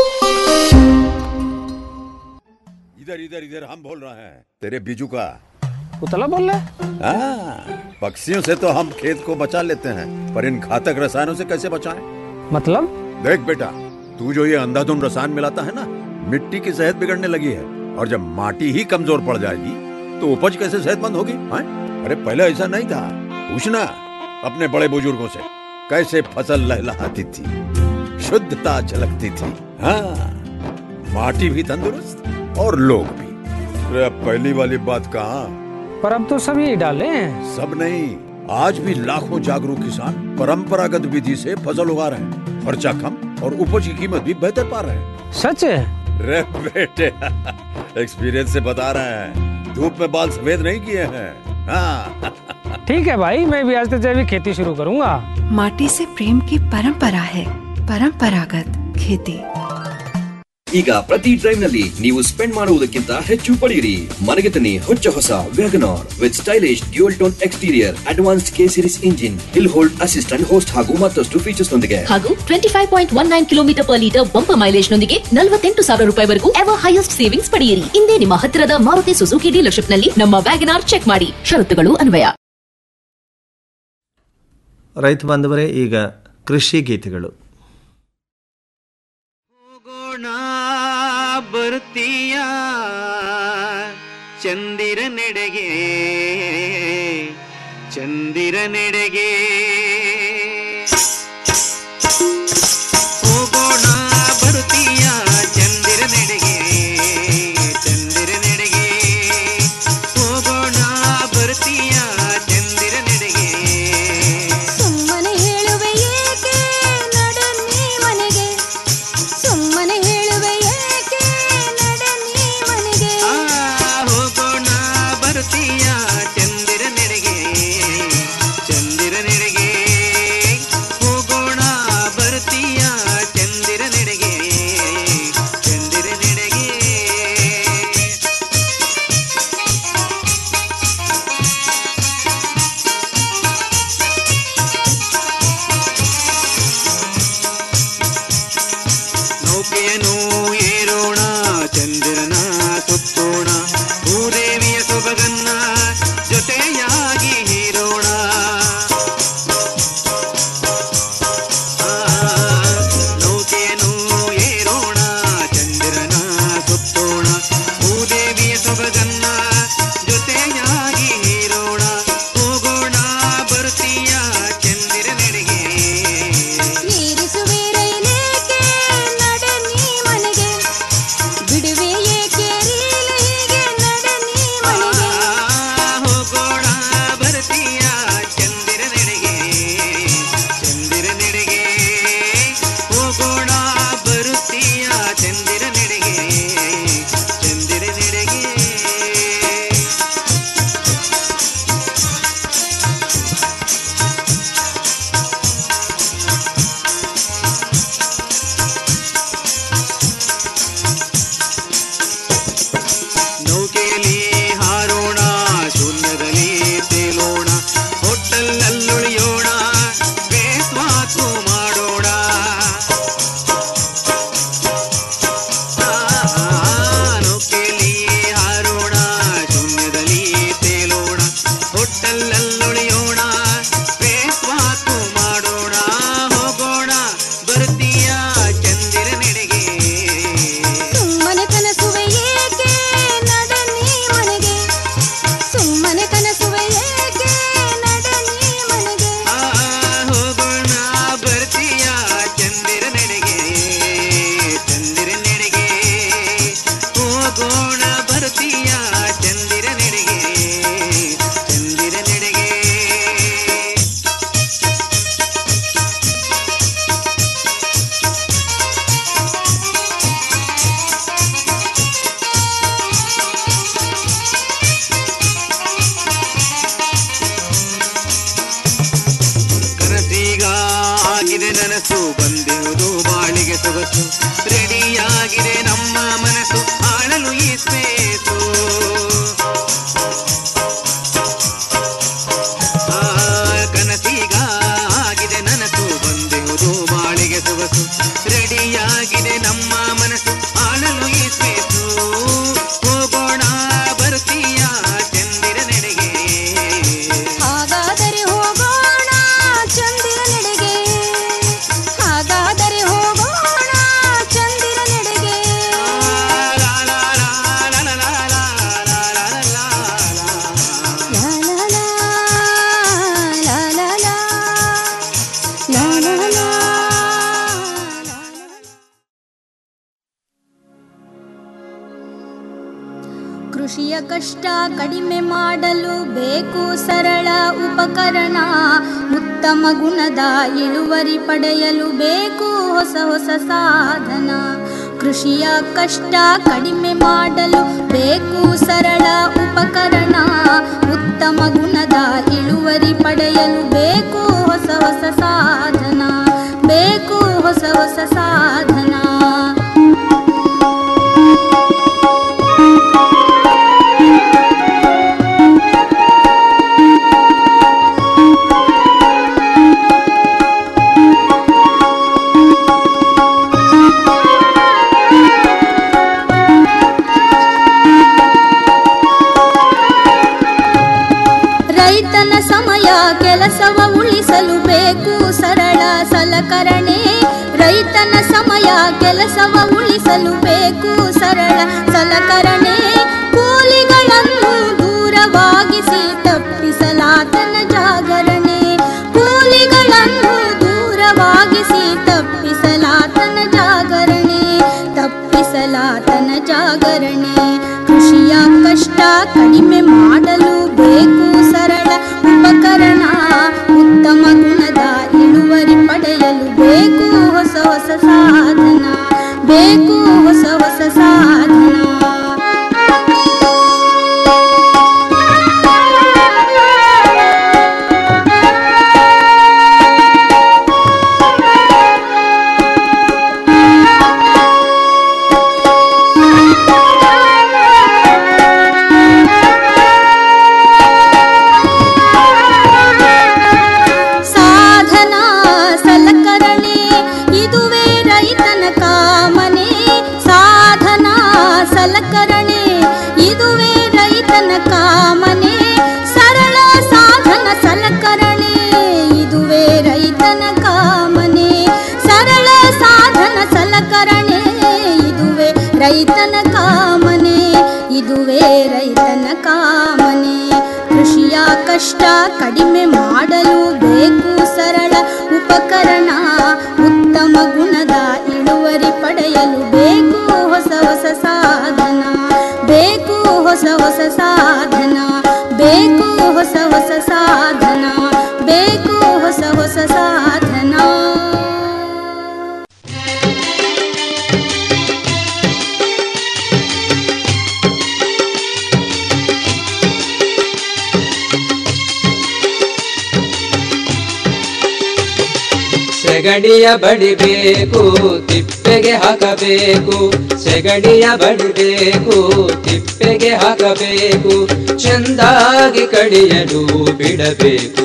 इधर इधर इधर हम बोल रहे हैं तेरे बीजू का उतला बोल रहे हाँ, पक्षियों से तो हम खेत को बचा लेते हैं पर इन घातक रसायनों से कैसे बचाएं? मतलब देख बेटा तू जो ये अंधाधुंध रसायन मिलाता है ना मिट्टी की सेहत बिगड़ने लगी है और जब माटी ही कमजोर पड़ जाएगी तो उपज कैसे सेहतमंद होगी हाँ? अरे पहले ऐसा नहीं था पूछना अपने बड़े बुजुर्गों से कैसे फसल लहलहाती थी शुद्धता झलकती थी हाँ माटी भी तंदुरुस्त और लोग भी अरे अब पहली वाली बात कहाँ पर अब तो सब यही डाले हैं सब नहीं आज भी लाखों जागरूक किसान परंपरागत विधि से फसल उगा रहे हैं खर्चा कम और उपज की कीमत भी बेहतर पा रहे हैं सच है रे बेटे एक्सपीरियंस से बता रहे हैं धूप में बाल सफेद नहीं किए हैं हाँ ठीक है भाई मैं भी आज से जैविक खेती शुरू करूंगा माटी से प्रेम की परंपरा है परंपरागत खेती ಈಗ ಪ್ರತಿ ಡ್ರೈವ್ ನಲ್ಲಿ ನೀವು ಸ್ಪೆಂಡ್ ಮಾಡುವುದಕ್ಕಿಂತ ಹೆಚ್ಚು ಪಡೆಯಿರಿ ಮನೆಗೆ ತನ್ನಿ ಹೊಚ್ಚ ಹೊಸ WagonR with stylish dual tone exterior advance K series engine hill hold assistant host ಹಾಗೂ ಮತ್ತಷ್ಟು ಫೀಚರ್ಸ್ ನೊಂದಿಗೆ ಹಾಗೂ twenty five point one nine kilometre per litre bumper mileage ನೊಂದಿಗೆ ನಲವತ್ತೆಂಟು ಸಾವಿರ ರೂಪಾಯಿವರೆಗೂ ಎವರ್ ಹೈಯೆಸ್ಟ್ ಸೇವಿಂಗ್ಸ್ ಪಡೆಯಿರಿ ಇಂದೇ ನಿಮ್ಮ ಹತ್ತಿರದ ಮಾರುತಿ ಸುಜುಕಿ ಡೀಲರ್ಶಿಪ್ ನಲ್ಲಿ ನಮ್ಮ ವ್ಯಾಗನಾರ್ ಚೆಕ್ ಮಾಡಿ ಷರತ್ತುಗಳು ಅನ್ವಯ ರೈತ ಬಾಂಧವರೇ ಈಗ ಕೃಷಿ ಗೀತೆಗಳು ಬರ್ತೀಯ ಚಂದಿರ ನೆಡೆಗೆ ಚಂದಿರ ನೆಡೆಗೆ ಹೋಗೋಣ ಬರ್ತೀಯ ಚಂದಿರ ನೆಡೆಗೆ ಚಂದಿರ ನೆಡೆಗೆ ಹೋಗೋಣ ಬರ್ತೀಯ ಚಂದಿರ ನೆಡೆಗೆ ಸುಮ್ಮನೆ ಹೇಳುವೆ ಏಕೆ ನಡನ್ನಿ ಮನೆಗೆ ಸುಮ್ಮನೆ ಹೇಳುವೆ ಏಕೆ ನಡನ್ನಿ ಮನೆಗೆ ಆ, ಹೋಗೋಣ ಬರ್ತೀಯ ಚಂದಿರ ನೆಡೆಗೆ ಚಂದಿರ ನೆಡೆಗೆ ನನಸು ಬಂದಿರುವುದು ಬಾಳಿಗೆ ಸೊಗಸು ರೆಡಿಯಾಗಿದೆ ನಮ್ಮ ಮನಸ್ಸು ಆಳಲು ಈ ಸ್ಪೇಸು ಆ, ಕನಸೀಗ ಆಗಿದೆ ನನಸು ಬಂದಿರುವುದು ಬಾಳಿಗೆ ಸೊಗಸು ರೆಡಿಯಾಗಿದೆ ನಮ್ಮ ಮನಸ್ಸು ಆಳಲು ಈ ಸ್ಪೇಸು ಹೋಗೋಣ ಬರ್ತೀಯ ಚಂದಿರ ನೆಡೆಗೆ ಹಾಗಾದರೆ ಹೋಗೋಣ ಚಂದಿರನೆಡೆಗೆ ಹಾಗಾದರೆ ಹೋಗೋಣ ಚಂದಿರನೆಡೆಗೆ ಲಾ ಲಾ ಲಾ, ಲಾ ಲಾ ಲಾ, ಲಾ ಲಾ ಲಾ. ಕೃಷಿಯ ಕಷ್ಟ ಕಡಿಮೆ ಮಾಡಲು ಬೇಕು ಸರಳ ಉಪಕರಣ ಉತ್ತಮ ಗುಣದ ಇಳುವರಿ ಪಡೆಯಲು ಬೇಕು ಹೊಸ ಹೊಸ ಸಾಧನ ಕೃಷಿಯ ಕಷ್ಟ ಕಡಿಮೆ ಮಾಡಲು ಬೇಕು ಸರಳ ಉಪಕರಣ ಉತ್ತಮ ಗುಣದ ಇಳುವರಿ ಪಡೆಯಲು ಬೇಕು ಹೊಸ ಹೊಸ ಸಾಧನ ಬೇಕು ಹೊಸ ಹೊಸ ಸಾಧನ ರೈತನ ಸಮಯ ಕೆಲಸವ ಉಳಿಸಲು ಬೇಕು ಸರಳ ಸಲಕರಣೆ ರೈತನ ಸಮಯ ಕೆಲಸವ ಉಳಿಸಲು ಬೇಕು ಸರಳ ಸಲಕರಣೆ ಕೂಲಿಗಳನ್ನು ದೂರವಾಗಿಸಿ ತಪ್ಪಿಸಲಾತನ ಜಾಗರಣೆ ಕೂಲಿಗಳನ್ನು ದೂರವಾಗಿಸಿ ತಪ್ಪಿಸಲಾತನ ಜಾಗರಣೆ ತಪ್ಪಿಸಲಾತನ ಜಾಗರಣೆ ಕೃಷಿಯ ಕಷ್ಟ ಕಡಿಮೆ ಮಾಡಲು ಬೇಕು ಸರಳ ಉಪಕರಣ ಉತ್ತಮ ಗುಣದ ಇಳುವರಿ ಪಡೆಯಲು ಬೇಕು ಹೊಸ ಹೊಸ ಸಾಧನ ಬೇಕು ಹೊಸ ಹೊಸ ಸಾಧನ ಸಾಧನ ಸಲಕರಣೆ ಇದುವೇ ರೈತನ ಕಾಮನೆ ಸಾಧನ ಸಲಕರಣೆ ಇದುವೇ ರೈತನ ಕಾಮನೆ ಸರಳ ಸಾಧನ ಸಲಕರಣೆ ಇದುವೇ ರೈತನ ಕಾಮನೆ ಸರಳ ಸಾಧನ ಸಲಕರಣೆ ಇದುವೇ ರೈತನ ಕಾಮನೆ ಇದುವೇ ರೈತನ ಕಾಮನೆ ಕೃಷಿಯ ಕಷ್ಟ ಕಡಿಮೆ ಮಾಡಲು ಬೇಕು ಸರಳ ಉಪಕರಣ ಉತ್ತಮ ಗುಣದ ಇಳುವರಿ ಪಡೆಯಲು ಬೇಕು ಹೊಸ ಹೊಸ ಸಾಧನ ಬೇಕು ಹೊಸ ಹೊಸ ಸಾಧನ ಬೇಕು ಹೊಸ ಹೊಸ ಸಾಧನ ಬೇಕು ಹೊಸ ಹೊಸ ಸಾಧನ ಸೆಗಡಿಯ ಬಡಿಬೇಕು ತಿಪ್ಪೆಗೆ ಹಾಕಬೇಕು ಸೆಗಡಿಯ ಬಡಿಬೇಕು ತಿಪ್ಪೆಗೆ ಹಾಕಬೇಕು ಚೆಂದಾಗಿ ಕಡಿಯಲು ಬಿಡಬೇಕು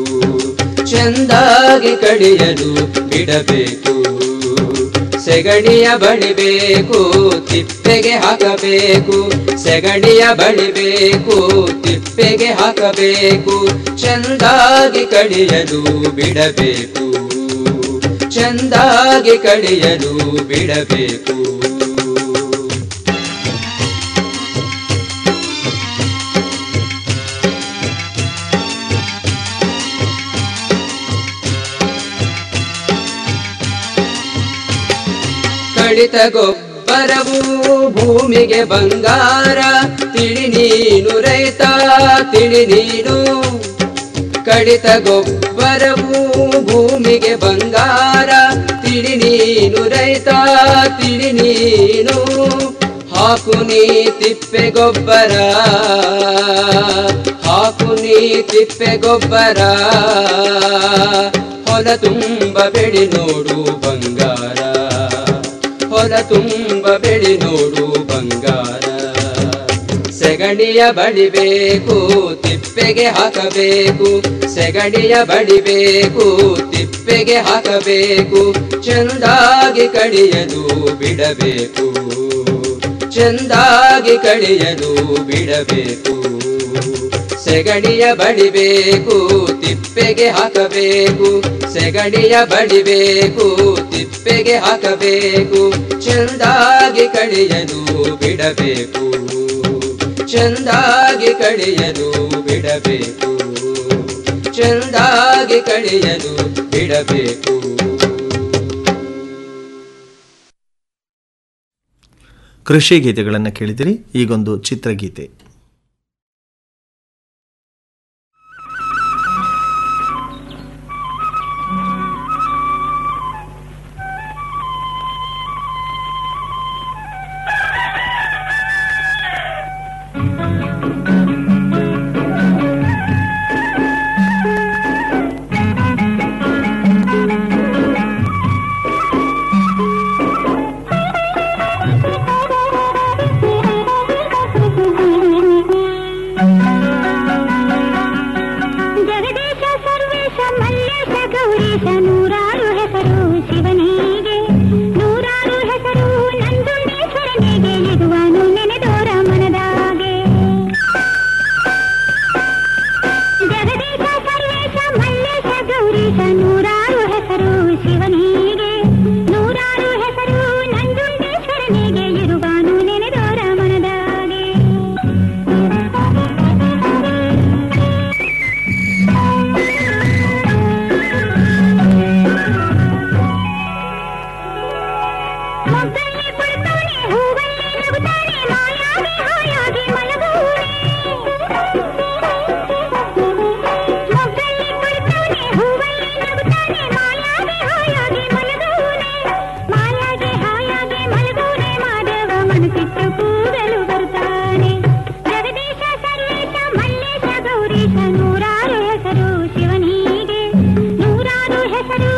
ಚೆಂದಾಗಿ ಕಡಿಯಲು ಬಿಡಬೇಕು ಸೆಗಡಿಯ ಬಡಿಬೇಕು ತಿಪ್ಪೆಗೆ ಹಾಕಬೇಕು ಸೆಗಡಿಯ ಬಡಿಬೇಕು ತಿಪ್ಪೆಗೆ ಹಾಕಬೇಕು ಚೆಂದಾಗಿ ಕಡಿಯಲು ಬಿಡಬೇಕು ಚೆಂದಾಗಿ ಕಡಿಯಲು ಬಿಡಬೇಕು ಕಡಿತ ಗೊಬ್ಬರವು ಭೂಮಿಗೆ ಬಂಗಾರ ತಿಳಿ ನೀನು ರೈತ ತಿಳಿ ನೀನು ಕಡಿತ ಗೊಬ್ಬರವು ಭೂಮಿಗೆ ಬಂಗಾರ ತಿಳಿ ನೀನು ರೈತ ತಿಳಿ ನೀನು ಹಾಕು ನೀ ತಿಪ್ಪೆ ಗೊಬ್ಬರ ಹಾಕು ನೀ ತಿಪ್ಪೆ ಗೊಬ್ಬರ ಹೊಲ ತುಂಬ ಬೆಳಿ ನೋಡು ಬಂಗಾರ ಹೊಲ ತುಂಬ ಬೆಳಿ ನೋಡು ಬಂಗಾರ ಸೆಗಣಿಯ ಬಡಿಬೇಕು ತಿಪ್ಪೆಗೆ ಹಾಕಬೇಕು ಸೆಗಣಿಯ ಬಡಿಬೇಕು ತಿಪ್ಪೆಗೆ ಹಾಕಬೇಕು ಚೆಂದಾಗಿ ಕಡಿಯಲು ಬಿಡಬೇಕು ಚೆಂದಾಗಿ ಕಡಿಯಲು ಬಿಡಬೇಕು ಸೆಗಣಿಯ ಬಡಿಬೇಕು ತಿಪ್ಪೆಗೆ ಹಾಕಬೇಕು ಸೆಗಣಿಯ ಬಡಿಬೇಕು ತಿಪ್ಪೆಗೆ ಹಾಕಬೇಕು ಚೆಂದಾಗಿ ಕಡಿಯಲು ಬಿಡಬೇಕು ಚೆಂದಾಗಿ ಕಡಿಯಲು ಬಿಡಬೇಕು ಚೆಂದಾಗಿ ಕಡಿಯಲು ಬಿಡಬೇಕು ಕೃಷಿ ಗೀತೆಗಳನ್ನು ಕೇಳಿದಿರಿ ಈಗೊಂದು ಚಿತ್ರಗೀತೆ ಜಗದೀಶ ಸರ್ವೇಶ ಮಲ್ಲೇಶ ಗೌರೀಶ ನೂರಾರು ಹೆಸರು ಶಿವನಿಗೆ ನೂರಾರು ಹೆಸರು ನಂಜುಂಡೇಶ್ವರನಿಗೆ ಇರುವನು ನೆನೆದೋರ ಮನದಾಗೆ ಜಗದೀಶ ಸರ್ವೇಶ ಮಲ್ಲೇಶ ಗೌರೀಶ ನೂರಾರು ಹೆಸರು ಶಿವನಿಗೆ ನೂರಾರು ಹೆಸರು ನಂಜುಂಡೇಶ್ವರನಿಗೆ ಇರುವನು ನೆನೆದೋರ ಮನದಾಗೆ ಮೊಗ್ಗಲ್ಲಿ ಕುಳಿತವನೇ ಹೂವಲ್ಲಿ ನಗುತ್ತಾನೆ ಮಾಯಾಗಿ ಹಾಯಾಗಿ ಮಲಗುವನೆ ಮೊಗ್ಗಲ್ಲಿ ಕುಳಿತವನೇ ಹೂವಲ್ಲಿ ನಗುತ್ತಾನೆ ಮಾಯಾಗಿ ಹಾಯಾಗಿ ಮಲಗುವನೆ ಮಾಯಾಗಿ ಹಾಯಾಗಿ ಮಲಗುವನೆ ಮಾಧವ ಮನಸ್ಸಿಟ್ಟು ಕೂಗಲು ಬರುತ್ತಾನೆ ಜಗದೀಶ ಸರ್ವೇಶ ಮಲ್ಲೇಶ ಗೌರೀಶ ನೂರಾರು ಹೆಸರು ಶಿವನಿಗೆ ನೂರಾರು ಹೆಸರು